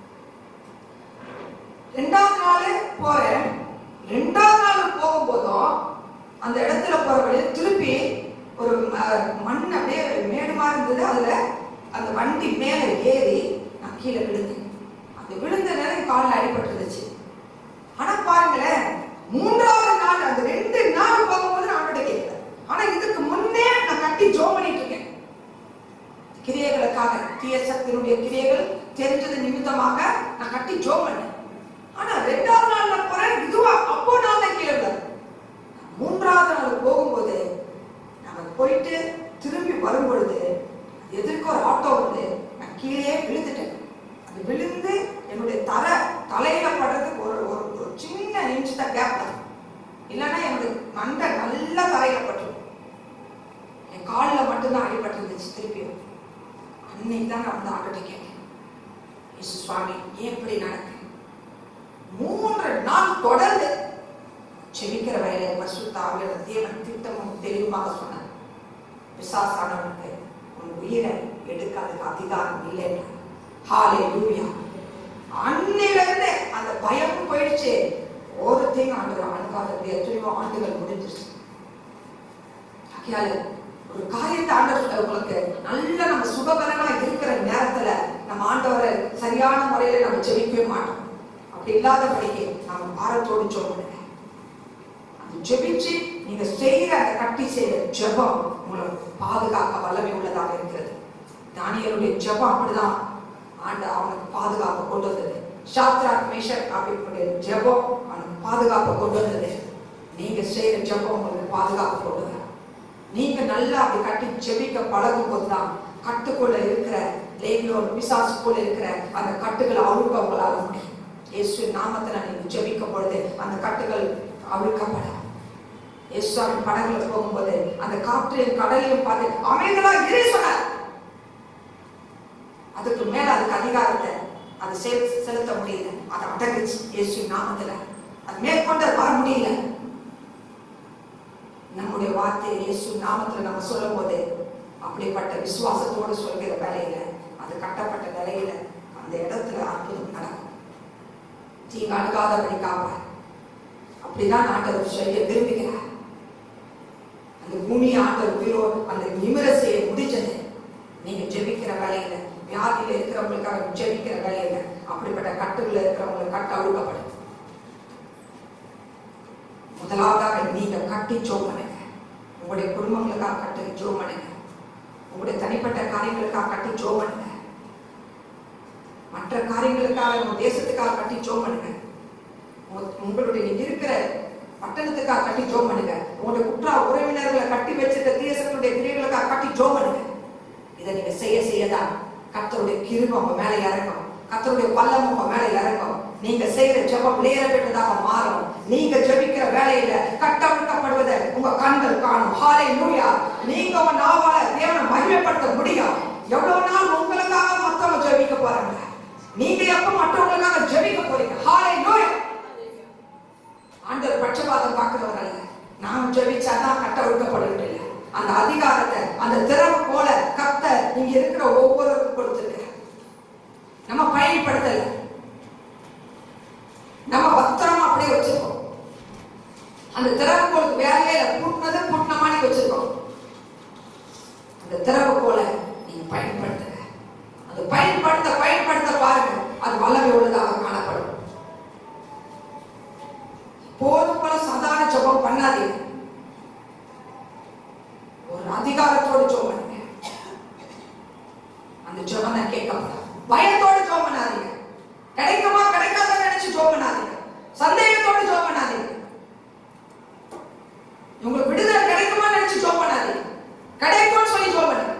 ரெண்டாவது நாள் போறேன் ரெண்டாவது நாள் போகும்போதும் அந்த இடத்துல போற வழியில திருப்பி ஒரு ம- மண் அப்படியே மேடு மாதிரி இருந்தது அதுல அந்த வண்டி மேல ஏறி நான் கீழே விழுந்தேன் அந்த விழுந்த நேரம் என் காலில் அடிபட்டு இருந்துச்சு ஆனா பாருங்களேன் மூன்றாவது நாள் அந்த ரெண்டு நாள் போகும்போது நான் அவன்கிட்ட கேட்கல ஆனா இதுக்கு முன்னே நான் கட்டி ஜோ பண்ணிட்டு இருக்கேன் கிரியைகளுக்காக தீய சக்தியினுடைய கிரியைகள் தெரிஞ்சது நிமித்தமாக நான் கட்டி ஜோ பண்ணேன் ஆனா ரெண்டாவது நாள் நான் போறேன் இதுவா அப்போ நான் தான் கீழே விழுந்தேன். மூன்றாவது நாள் போகும்போது நாங்க போயிட்டு திரும்பி வரும்பொழுது எதிர்க்க ஒரு ஆட்டோ வந்து நான் கீழே விழுந்துட்டேன் அது விழுந்து என்னுடைய தலை தலையில படுறதுக்கு ஒரு ஒரு ஒரு சின்ன இன்ச் தான் கேப் தான் இல்லைன்னா என்னுடைய மண்டை நல்லா தரையில பட்டுரும் என் காலில் மட்டும்தான் அடிபட்டிருந்துச்சு திருப்பியும் அன்னைக்கு தான் நான் வந்து ஆட்டோட்ட கேட்டேன் இயேசு சுவாமி ஏன் இப்படி நடக்கு மூன்று நாள் தொடர்ந்து செபிக்கிற வேலை வேலையை பரிசுத்தாவியோட தேவன் திட்டமும் தெளிவுமாக சொன்னார் பிசாசானவனுக்கு உன் உயிரை எடுக்காதுக்கு அதிகாரம் இல்லைன்னா ஹாலே லூயா அன்னிலிருந்து அந்த பயமும் போயிடுச்சு ஒருத்தையும் ஆண்டு அணுகாதபடி எத்தனையோ ஆண்டுகள் முடிஞ்சிருச்சு ஆகையால ஒரு காரியத்தை ஆண்டவர் உங்களுக்கு நல்ல நம்ம சுகபலமா இருக்கிற நேரத்துல நம்ம ஆண்டவரை சரியான முறையில நம்ம ஜெபிக்கவே மாட்டோம் அப்படி இல்லாதபடிக்கு நம்ம பாரத்தோடு சொல்லுங்க அது ஜெபிச்சு நீங்க செய்யற அந்த கட்டி செய்யற ஜெபம் உங்களை பாதுகாக்க வல்லமை உள்ளதாக இருக்கிறது தானியலுடைய ஜெபம் அப்படிதான் ஆண்ட அவனுக்கு பாதுகாப்பு கொண்டு வந்தது சாத்ராக் மேஷக் அப்படினுடைய ஜெபம் அவனுக்கு பாதுகாப்பு கொண்டு வந்தது நீங்க செய்யற ஜெபம் உங்களுக்கு பாதுகாப்பு கொண்டு வரும் நீங்க நல்லா அப்படி கட்டி ஜெபிக்க பழகும் போதுதான் கட்டுக்குள்ள இருக்கிற லேகியோர் பிசாசுக்குள்ள இருக்கிற அந்த கட்டுகளை அழுக்க உங்களால முடியும் இயேசு நாமத்துல நீங்க ஜெபிக்கும் பொழுது அந்த கட்டுகள் அழுக்கப்படும் இயேசுவின் படகுல போகும்போது அந்த காற்றையும் கடலையும் பார்த்து அமைதியா இரு சொன்னார் அதுக்கு மேல அதுக்கு அதிகாரத்தை அது செல்- செலுத்த முடியல அதை அடக்குச்சு இயேசு நாமத்துல அது மேற்கொண்டு அது வர முடியல நம்முடைய வார்த்தையை இயேசு நாமத்துல நம்ம சொல்லும் போது அப்படிப்பட்ட விசுவாசத்தோடு சொல்கிற வேலையில அது கட்டப்பட்ட நிலையில அந்த இடத்துல அற்புதம் நடக்கும் தீங்கு அணுகாதபடி காப்பார் அப்படிதான் ஆண்டவர் செய்ய விரும்புகிறார் அந்த பூமியை ஆண்டவர் உயிரோ அந்த நிமிர செய்ய முடிஞ்சது நீங்க ஜெபிக்கிற வேலையில வியாதியில இருக்கிறவங்களுக்காக ஜெபிக்கிற வேலையில அப்படிப்பட்ட கட்டுல இருக்கிறவங்களை கட்டு அழுக்கப்படும் முதலாவதாக நீங்க கட்டி ஜோம் பண்ணுங்க உங்களுடைய குடும்பங்களுக்காக கட்டி ஜோம் பண்ணுங்க உங்களுடைய தனிப்பட்ட காரியங்களுக்காக கட்டி ஜோம் பண்ணுங்க மற்ற காரியங்களுக்காக உங்க தேசத்துக்காக கட்டி ஜோம் பண்ணுங்க உங்க- உங்களுடைய நீங்க இருக்கிற பட்டணத்துக்காக கட்டி ஜோம் பண்ணுங்க உங்களுடைய குற்றா உறவினர்களை கட்டி வச்சிருக்க தேசத்துடைய கிரியர்களுக்காக கட்டி ஜோம் பண்ணுங்க இதை நீங்க செய்ய செய்யதான் கர்த்தருடைய கிருபை உங்க மேல இறங்கும் கர்த்தருடைய பல்லம் உங்க மேல இறங்கும் நீங்க செய்யற ஜெபம் விளையாட பெற்றதாக மாறும் நீங்க ஜெபிக்கிற வேலையில கட்டமைக்கப்படுவதை உங்க கண்கள் காணும் ஹாலே லூயா நீங்க உங்க நாவால தேவனை மகிமைப்படுத்த முடியும் எவ்வளவு நாள் உங்களுக்காக மத்தவங்க ஜெபிக்க போறாங்க நீங்க எப்ப மற்றவங்களுக்காக ஜெபிக்க போறீங்க ஹாலே லூயா ஆண்டவர் பட்சபாதம் பார்க்கிறவர் அல்ல நாம் ஜெபிச்சாதான் கட்ட ஒழுக்கப்படுவது இல்லை அந்த அதிகாரத்தை அந்த திறமை போல கத்த இங்க இருக்கிற ஒவ்வொருவருக்கும் கொடுத்திருக்கிறார் நம்ம பயன்படுத்தல நம்ம பத்திரமா அப்படியே வச்சிருக்கோம் அந்த திறவுகோலுக்கு வேலையில பூட்டினது பூட்டினமானி வச்சிருக்கோம் அந்த திறவுகோல நீங்க பயன்படுத்துங்க அது பயன்படுத்த பயன்படுத்த பாருங்க அது வல்லமை உள்ளதாக காணப்படும் போதும் போல சாதாரண ஜெபம் பண்ணாதீங்க ஒரு அதிகாரத்தோடு ஜெபம் பண்ணுங்க அந்த ஜெபம் தான் கேட்கப்படும் பயத்தோடு ஜெபம் பண்ணாதீங்க கிடைக்குமா கிடைக்காத நினைச்சு ஜெபம் பண்ணாதீங்க சந்தேகத்தோடு ஜெபம் பண்ணாதீங்க உங்களுக்கு விடுதலை கிடைக்குமா நினைச்சு ஜெபம் பண்ணாதீங்க கிடைக்கும்னு சொல்லி ஜெபம் பண்ணுங்க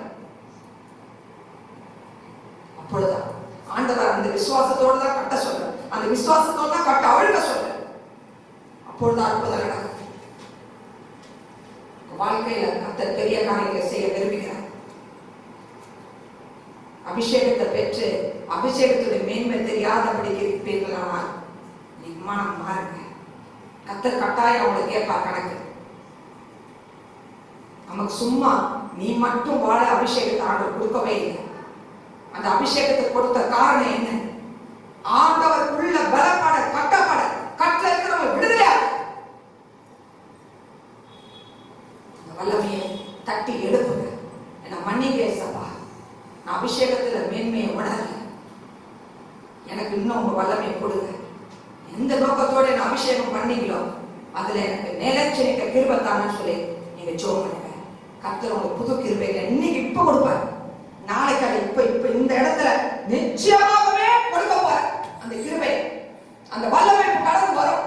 அப்பொழுதுதான் ஆண்டவர் அந்த விசுவாசத்தோடு தான் கட்ட சொல்றார் அந்த விசுவாசத்தோடு தான் கட்ட அழுக சொல்றார் அப்பொழுது அற்புதம் நடக்கும் வாழ்க்கையில கர்த்தர் பெரிய காரியங்களை செய்ய விரும்புகிறார் அபிஷேகத்தை பெற்று அபிஷேகத்துடைய மேன்மை தெரியாதபடிக்கு இருப்பீர்களானால் நீங்க மனம் மாறுங்க கர்த்தர் கட்டாயம் அவங்களை கேட்பார் கணக்கு நமக்கு சும்மா நீ மட்டும் வாழ அபிஷேகத்தை ஆண்டவர் கொடுக்கவே இல்லை அந்த அபிஷேகத்தை கொடுத்த காரணம் என்ன ஆண்டவருக்குள்ள பலப்பட கட்டப்பட கட்டில இருக்கிறவங்க விடுதலையா அந்த வல்லமையை தட்டி எழுப்புங்க என்ன மன்னிங்க ஏசப்பா நான் அபிஷேகத்துல மேன்மையை உணரல எனக்கு இன்னும் உங்க வல்லமையை கொடுங்க எந்த நோக்கத்தோட என்ன அபிஷேகம் பண்ணீங்களோ அதுல எனக்கு நிலைச்சு நிற்க கிருபத்தான்னு சொல்லி நீங்க ஜோம் பண்ணுங்க கர்த்தர் உங்களுக்கு புது கிருபைகளை இன்னைக்கு இப்ப கொடுப்பார் நாளைக்கு அது இப்ப இப்ப இந்த இடத்துல நிச்சயமாகவே கொடுக்க போற அந்த கிருபை அந்த வல்லமை இப்ப கடந்து வரும்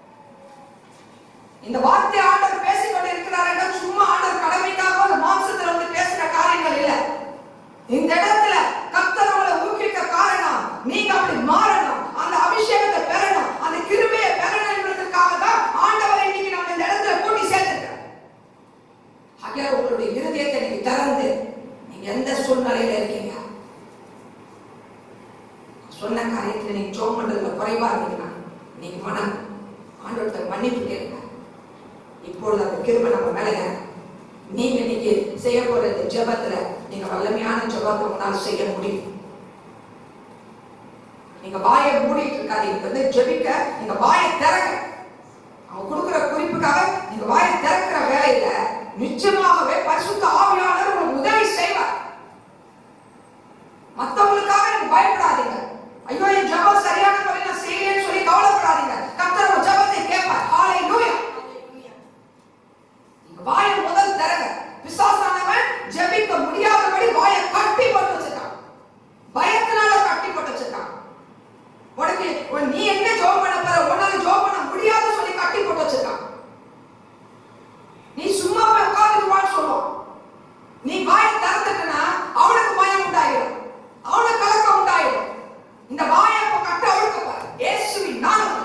இந்த வார்த்தை ஆண்டவர் பேசிக் கொண்டு இருக்கிறார் என்றால் சும்மா ஆண்டவர் கடமைக்காக அந்த மாம்சத்துல வந்து பேசுற காரியங்கள் இல்ல இந்த இடத்துல கர்த்தர் உங்களை ஊக்குவிக்க காரணம் நீங்க அப்படி மாறணும் அந்த அபிஷேகத்தை பெறணும் அந்த கிருபையை பெறணும் என்பதற்காக தான் ஆண்டவர் இன்னைக்கு நம்ம இந்த இடத்துல கூட்டி சேர்த்திருக்கிறார் ஆகையால் உங்களுடைய இருதயத்தை நீங்க திறந்து நீங்க எந்த சூழ்நிலையில இருக்கீங்க சொன்ன காரியத்துல நீங்க ஜோம் பண்றதுல குறைவா இருந்தீங்கன்னா நீங்க மனம் ஆண்டவர்கிட்ட மன்னிப்பு கேளுங்க இப்பொழுது அந்த கிருபை நம்ம மேல இறங்கும். நீங்க இன்னைக்கு செய்ய போற இந்த ஜெபத்துல நீங்க வல்லமையான ஜெபத்தை உங்களால செய்ய முடியும் நீங்க வாயை மூடிட்டு இருக்காதீங்க வந்து ஜெபிக்க நீங்க வாயை திறங்க அவன் கொடுக்குற குறிப்புக்காக நீங்க வாயை திறக்கிற வேலையில நிச்சயமாகவே பரிசுத்த ஆவியாளர் உங்களுக்கு உதவி செய்வார் மத்தவங்களுக்காக நீங்க பயப்படாதீங்க ஐயோ என் ஜெபம் சரியான முறையில் நான் செய்யலன்னு சொல்லி கவலைப்படாதீங்க கர்த்தர் உங்க ஜெபத்தை கேட்பார் ஹalleluya நீங்க வாயை முதல் திறங்க பிசாசானவன் ஜெபிக்க முடியாதபடி வாயை கட்டி போட்டு வச்சிருக்கான் பயத்தினால கட்டி போட்டு வச்சிருக்கான் உனக்கு உன் நீ என்ன ஜோம் பண்ண போற உன்னால ஜோம் பண்ண முடியாதுன்னு சொல்லி கட்டி போட்டு வச்சிருக்கான் நீ சும்மா போய் உட்கார்ந்துட்டு வான்னு சொல்லுவான் நீ வாயை திறந்துட்டனா அவனுக்கு பயம் உண்டாயிடும் அவனுக்கு கலக்கம் உண்டாயிடும் இந்த வாயை இப்ப கட்ட ஒழுக்க பாரு இயேசுவின் நாமத்தில்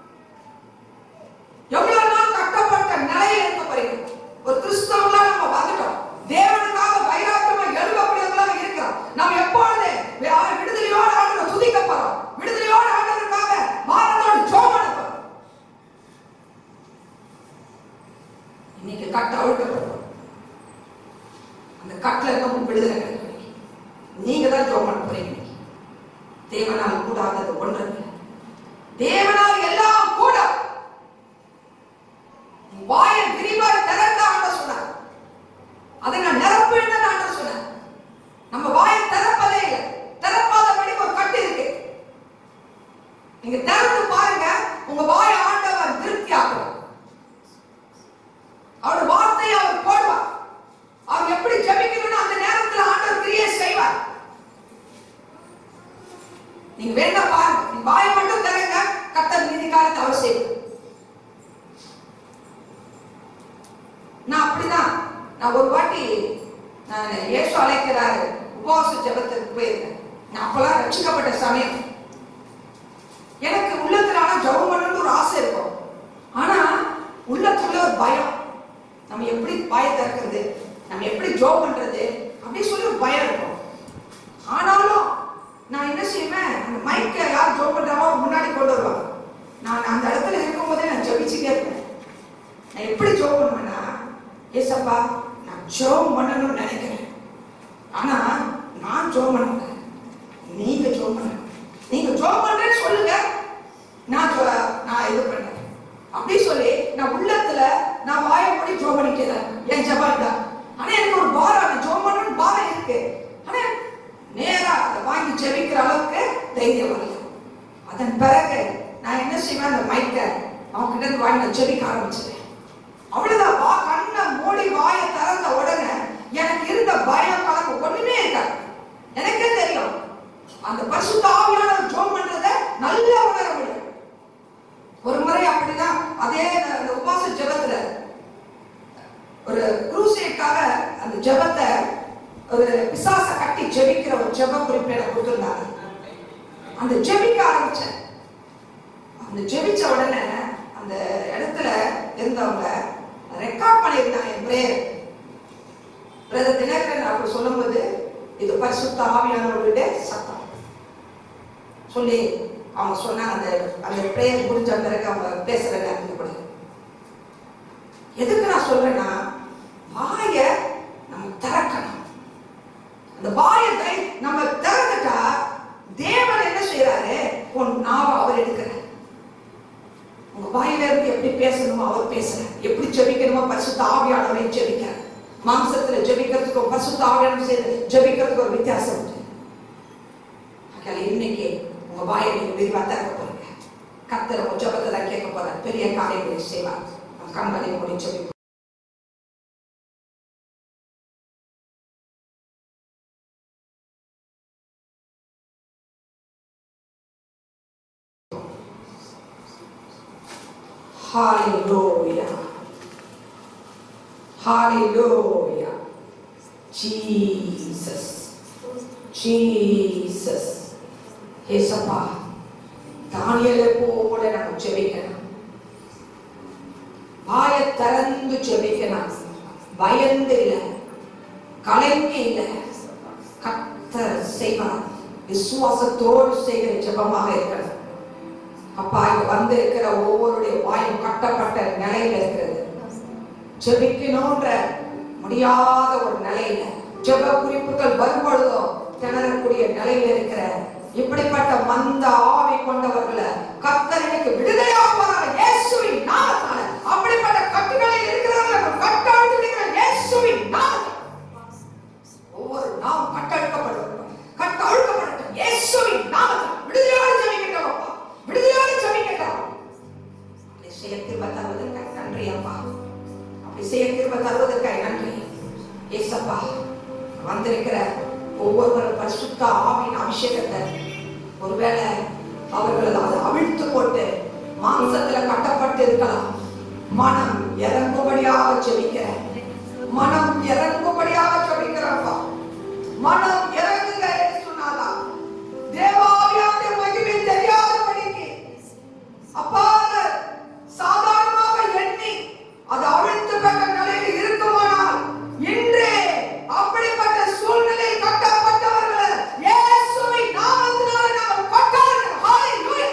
எவ்வளவு நாள் கட்டப்பட்ட நிலையில் இருக்க போறீங்க ஒரு கிறிஸ்தவங்களா நம்ம வந்துட்டோம் தேவனுக்காக வைராக்கியமா எழுதக்கூடியவர்களாக இருக்கிறோம் நாம் எப்பொழுது வி- விடுதலையோடு ஆண்டவரை துதிக்க போறோம் விடுதலையோடு ஆண்டவருக்காக வாரத்தோடு ஜோம் பண்ண போறோம் இன்னைக்கு கட்ட அழுக்கப்படும் அந்த கட்டில இருக்க உங்களுக்கு விடுதலை கிடைக்கும் இன்னைக்கு. நீங்க தான் ஜோம் பண்ண போறீங்க இன்னைக்கு. தேவனால் கூடாதது ஒன்று இல்லை. தேவனால் எல்லாம் கூட வாயை விரிவாய் திறந்த ஆண்டவர் சொன்னார் அதை நான் நிரப்புவேன் தான் ஆண்டவர் சொன்னார் நம்ம வாயை திறப்பதே இல்லை திறப்பாதபடி ஒரு கட்டு இருக்கு நீங்க திறந்து பாருங்க உங்க வாயை ஆண்டவர் திருப்தி ஆக்குவார் அவர் வார்த்தையை அவர் போடுவார் அவர் எப்படி ஜெபிக்கணும்னு அந்த நேரத்தில் ஆண்டவர் கிரியை செய்வார் நீங்க வேணா பாருங்க நீங்க வாயை மட்டும் திறங்க கத்தர் நீதி காலத்தை அவர் செய்வார் நான் அப்படிதான் நான் ஒரு வாட்டி நான் இயேசு அழைக்கிறாரு உபவாச ஜெபத்துக்கு போயிருந்தேன் நான் அப்பெல்லாம் ரட்சிக்கப்பட்ட சமயம் எனக்கு உள்ளத்துல ஆனா ஜெபம் பண்ணணும்னு ஒரு ஆசை இருக்கும் ஆனா உள்ளத்துக்குள்ள ஒரு பயம் நம்ம எப்படி வாயை திறக்கிறது நம்ம எப்படி ஜோப் பண்றது அப்படின்னு சொல்லி ஒரு பயம் இருக்கும் ஆனாலும் நான் என்ன செய்வேன் அந்த மைக்கை யார் ஜோப் பண்றாவோ முன்னாடி கொண்டு வருவாங்க நான் அந்த இடத்துல இருக்கும்போதே நான் ஜெபிச்சுட்டே இருப்பேன் நான் எப்படி ஜோம் பண்ணுவேன்னா ஏசப்பா நான் ஜோம் பண்ணணும்னு நினைக்கிறேன் ஆனா நான் ஜோம் பண்ண மாட்டேன் நீங்க ஜோம் பண்ண நீங்க ஜோம் பண்றேன்னு சொல்லுங்க நான் ஜோ- நான் இது பண்றேன் அப்படி சொல்லி நான் உள்ளத்துல நான் வாயை மூடி ஜோம் பண்ணிட்டே தான் இருப்பேன். என் ஜபால் தான் ஆனா எனக்கு ஒரு பாரம் அந்த ஜோம் பண்ணணும்னு பாரம் இருக்கு ஆனா நேரா அதை வாங்கி ஜெபிக்கிற அளவுக்கு தைரியம் வரல அதன் பிறகு நான் என்ன செய்வேன் அந்த மைக்கை அவங்க கிட்ட இருந்து வாங்கி நான் ஜெபிக்க ஆரம்பிச்சிட்டேன் அவ்வளவுதான் வா கண்ணை மூடி வாயை திறந்த உடனே எனக்கு இருந்த பயம் கலக்கு ஒண்ணுமே இருக்காது எனக்கே தெரியும் அந்த பரிசுத்த ஆவியானவர் ஜோம் பண்றத நல்லா உணர முடியும் ஒரு முறை அப்படிதான் அதே அந்த உபாச ஜெபத்துல ஒரு குரூசேட்காக அந்த ஜெபத்தை ஒரு பிசாச கட்டி ஜெபிக்கிற ஒரு ஜெப குறிப்பு எனக்கு கொடுத்திருந்தாங்க அந்த ஜெபிக்க ஆரம்பிச்சேன் அந்த ஜெபிச்ச உடனே அந்த இடத்துல இருந்தவங்க ரெக்கார்ட் பண்ணியிருந்தாங்க என் பிரேயர் பிரதர் தினகரன் அப்படி சொல்லும்போது இது பரிசுத்த ஆவியானவர்களுடைய சத்தம் சொல்லி அவங்க சொன்னாங்க அந்த அந்த பிரேயர் முடிஞ்ச பிறகு அவங்க பேசுற நேரத்துக்கு கூட எதுக்கு நான் சொல்றேன்னா வாய நம்ம திறக்கணும் அந்த வாயை தை- நம்ம திறந்துட்டா தேவன் என்ன செய்யறாரு உன் நாவ அவர் எடுக்கிறார் உங்க வாயில இருந்து எப்படி பேசணுமோ அவர் பேசுறார் எப்படி ஜெபிக்கணுமோ பரிசுத்த ஆவியானவரை ஜெபிக்கிறார் மாம்சத்துல ஜெபிக்கிறதுக்கும் பரிசுத்த ஆவியானவர் செய்து ஜெபிக்கிறதுக்கு ஒரு வித்தியாசம் உண்டு அதனால இன்னைக்கு உங்க வாயை நீங்க விரிவா திறக்க போறீங்க கத்தர் உங்க ஜெபத்தை தான் கேட்க போறார் பெரிய காரியங்களை செய்வார் நம் கண்களை மூடி ஜெபிப்போம் Hallelujah. Hallelujah. Jesus. Jesus. ஏசப்பா தானியலை போல நம்ம ஜெபிக்கணும் வாயை திறந்து ஜெபிக்கணும் பயந்து இல்லை கலங்கி இல்லை கத்தர் செய்வார் விசுவாசத்தோடு செய்கிற ஜெபமாக இருக்கணும் அப்பா இங்க வந்து இருக்கிற ஒவ்வொருடைய வாயும் கட்டப்பட்ட நிலையில இருக்கிறது ஜெபிக்கணும்ன்ற முடியாத ஒரு நிலையில ஜெப குறிப்புகள் வரும்பொழுதோ திணறக்கூடிய நிலையில இருக்கிற இப்படிப்பட்ட மந்த ஆவி கொண்டவர்களை கர்த்தர் இன்னைக்கு விடுதலையாக்குவாராக இயேசுவின் நாமத்தால அப்படிப்பட்ட கட்டுகளில் இருக்கிறவர்களை கட்டாழ்த்து விடுகிற இயேசுவின் நாமத்தால ஒவ்வொரு நாம் கட்டழுக்கப்படுவோம் கட்ட அழுக்கப்படட்டும் இயேசுவின் நாமத்தில் விடுதலையோடு ஜெபிக்கட்டும் அப்பா விடுதலையோடு ஜெபிக்கட்டும் அப்படி செய்ய கிருப தருவதற்காக நன்றி அப்பா அப்படி செய்ய கிருப தருவதற்காக நன்றி ஏசப்பா வந்திருக்கிற ஒவ்வொருவரும் பரிசுத்த ஆவின் அபிஷேகத்தை ஒருவேளை அவர்கள் அதை அவிழ்த்து போட்டு மாம்சத்துல கட்டப்பட்டு இருக்கலாம் மனம் இறங்கும்படியாக ஜெபிக்கிறேன் மனம் இறங்கும்படியாக ஜெபிக்கிறப்பா மனம் இறங்குங்க என்று சொன்னாதா தேவாவியானுடைய மகிமை தெரியாதபடிக்கு அப்பா அதை சாதாரணமாக எண்ணி அது அவிழ்த்து பெற்ற நிலையில் இருக்குமானால் இன்றே அப்படிப்பட்ட சூழ்நிலையில் கட்டப்பட்டவர்களை இயேசுவின் நாமத்தினால நாம் கட்டார்கள் ஹalleluya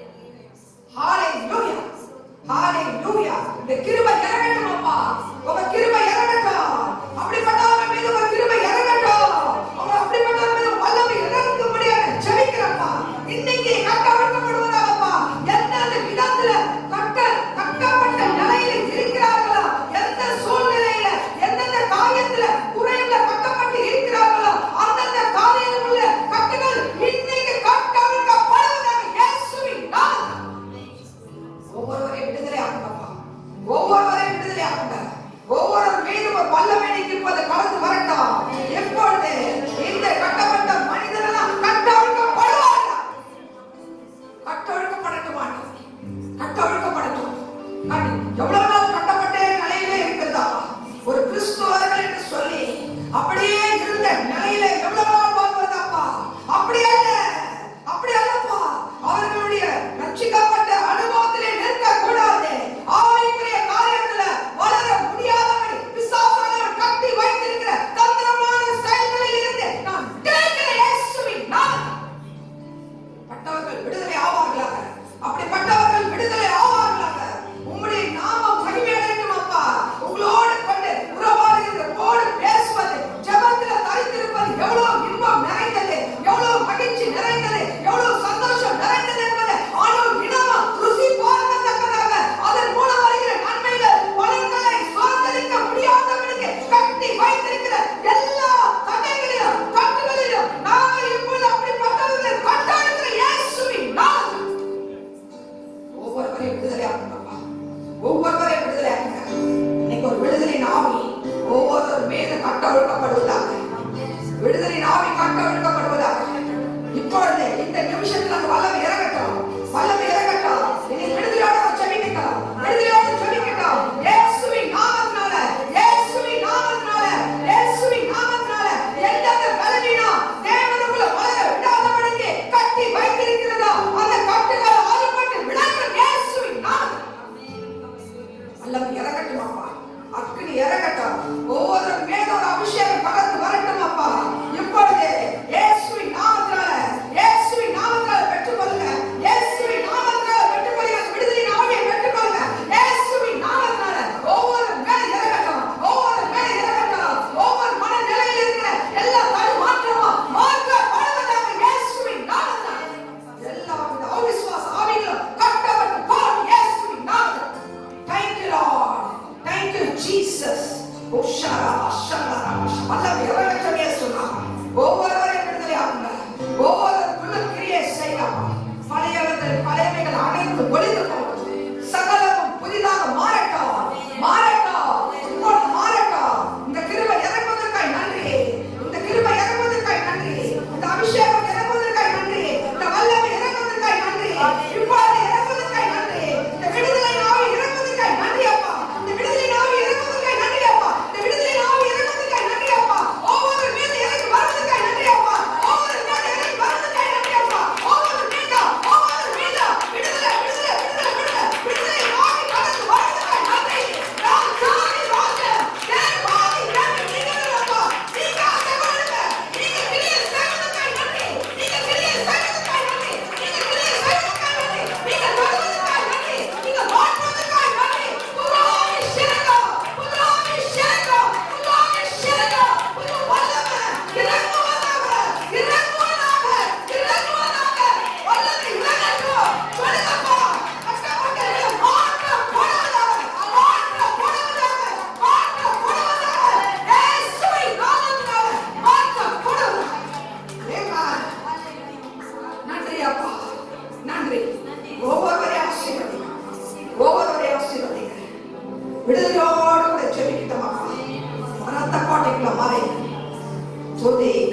ஹalleluya ஹalleluya இந்த கிருபை இறங்கட்டும் அப்பா உங்க கிருபை இறங்கட்டும் அப்படிப்பட்டவங்க மீது உங்க கிருபை இறங்கட்டும் உங்க அப்படிப்பட்டவங்க மீது வல்லமை இறங்கும்படியாக ஜெபிக்கிறப்பா இன்னைக்கு கட்டவிழ்க்கப்படுவதாகப்பா எந்தெந்த விதத்துல கட்ட கட்டப்பட்ட நிலையில இருக்கிறார்களோ எந்த சூழ்நிலையில எந்தெந்த காரியத்துல குறைவுல கட்டப்பட்டு இருக்கிறார்களோ அந்தந்த காரியத்தில் உள்ள கட்டுகள் இன்னைக்கு கட்டவிழ்க்கப்படுவதாக இயேசுவின் நாமத்தில் ஒவ்வொருவரையும் விடுதலை ஆக்குங்கப்பா ஒவ்வொருவரையும் விடுதலை ஆக்குங்க ஒவ்வொரு மீதும் ஒரு வல்லமை நிற்பது கடந்து வரட்டும் எப்பொழுது இந்த கட்டப்பட்ட மனிதனெல்லாம் கட்டவிழ்க்கப்படுவார்கள் கட்டவிழ்க்கப்படட்டும் ஆண்டவரே. கட்டவிழ்க்கப்படட்டும் கட்டு- எவ்வளவு நாள் கட்டப்பட்ட நிலையிலே இருக்கிறதா ஒரு கிறிஸ்துவர்கள் என்று சொல்லி அப்படியே இருந்த நிலையில எவ்வளவு நாள் வாழ்வதாப்பா அப்படி அல்ல அப்படி அல்லப்பா அவர்களுடைய ரட்சிக்கப்பட்ட அனுபவத்திலே நிற்க கூடாது ஆவிக்குரிய காரியத்துல வளர முடியாதபடி பிசாசானவர் கட்டி வைத்திருக்கிற தந்திரமான செயல்களில் இருந்து நான் கேட்கிற இயேசுவின் நாமத்தில் பட்டவர்கள் விடுதலை ஆவார்களாக அப்படிப்பட்டவர்கள் விடுதலை ஆவார்களாக உம்முடைய நாமம் மகிமையடையட்டும் அப்பா உங்களோடு கொண்டு உறவாடுகிற போடு பேசுவது ஜெபத்துல தரித்திருப்பது எவ்வளவு இன்பம் நிறைந்தது எவ்வளவு மகிழ்ச்சி நிறைந்தது எவ்வளவு சந்தோஷம் நிறைந்தது என்பது ஆளும் இனமா ருசி பார்க்கத்தக்கதாக அதன் மூலம் வருகிற நன்மைகள் பலன்களை சுதந்திரிக்க முடியாதவனுக்கு கட்டி வைத்திருக்கிற எல்லா தடைகளிலும் கட்டுகளிலும் நாங்கள் இப்பொழுது அப்படிப்பட்டவர்களை கட்டாடுகிற இயேசுவின் நாமத்தில் ஒவ்வொருவரையும் விடுதலை ஆக்குங்கப்பா ஒவ்வொருவரையும் விடுதலை ஆக்குங்க இன்னைக்கு ஒரு விடுதலை நாவி ஒவ்வொருவர் மீது கட்டவிழ்க்கப்படுவதாக விடுதலை நாவி கட்டவிழ்க்கப்படுவதாக இப்பொழுது இந்த நிமிஷத்துல அந்த வல்லமை இறங்கட்டும் வல்லமை இறங்கட்டும் இனி விடுதலையோட ஜெபிக்கட்டும் விடுதலையோட ஜெபிக்கட்டும் இயேசுவின் நாமத்தினால இயேசுவின் நாமத்தினால இயேசுவின் நாமத்தினால எந்தெந்த பலவீனம் தேவனுக்குள்ள வளர விடாதபடிக்கு கட்டி வைத்திருக்கிறதோ அந்த கட்டுகள் அறுபட்டு விடட்டும் இயேசுவின் நாமத்தில் வல்லமை இறங்கட்டும் அப்பா அக்கினி இறங்கட்டும் ஒவ்வொரு மேல ஒரு அபிஷேகம் கடந்து வரட்டும் அப்பா இப்பொழுது இயேசு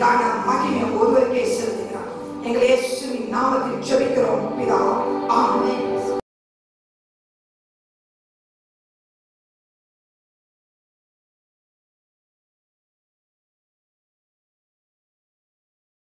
கன மகிமை ஒருவருக்கே செலுத்துகிறார் எங்கள் இயேசு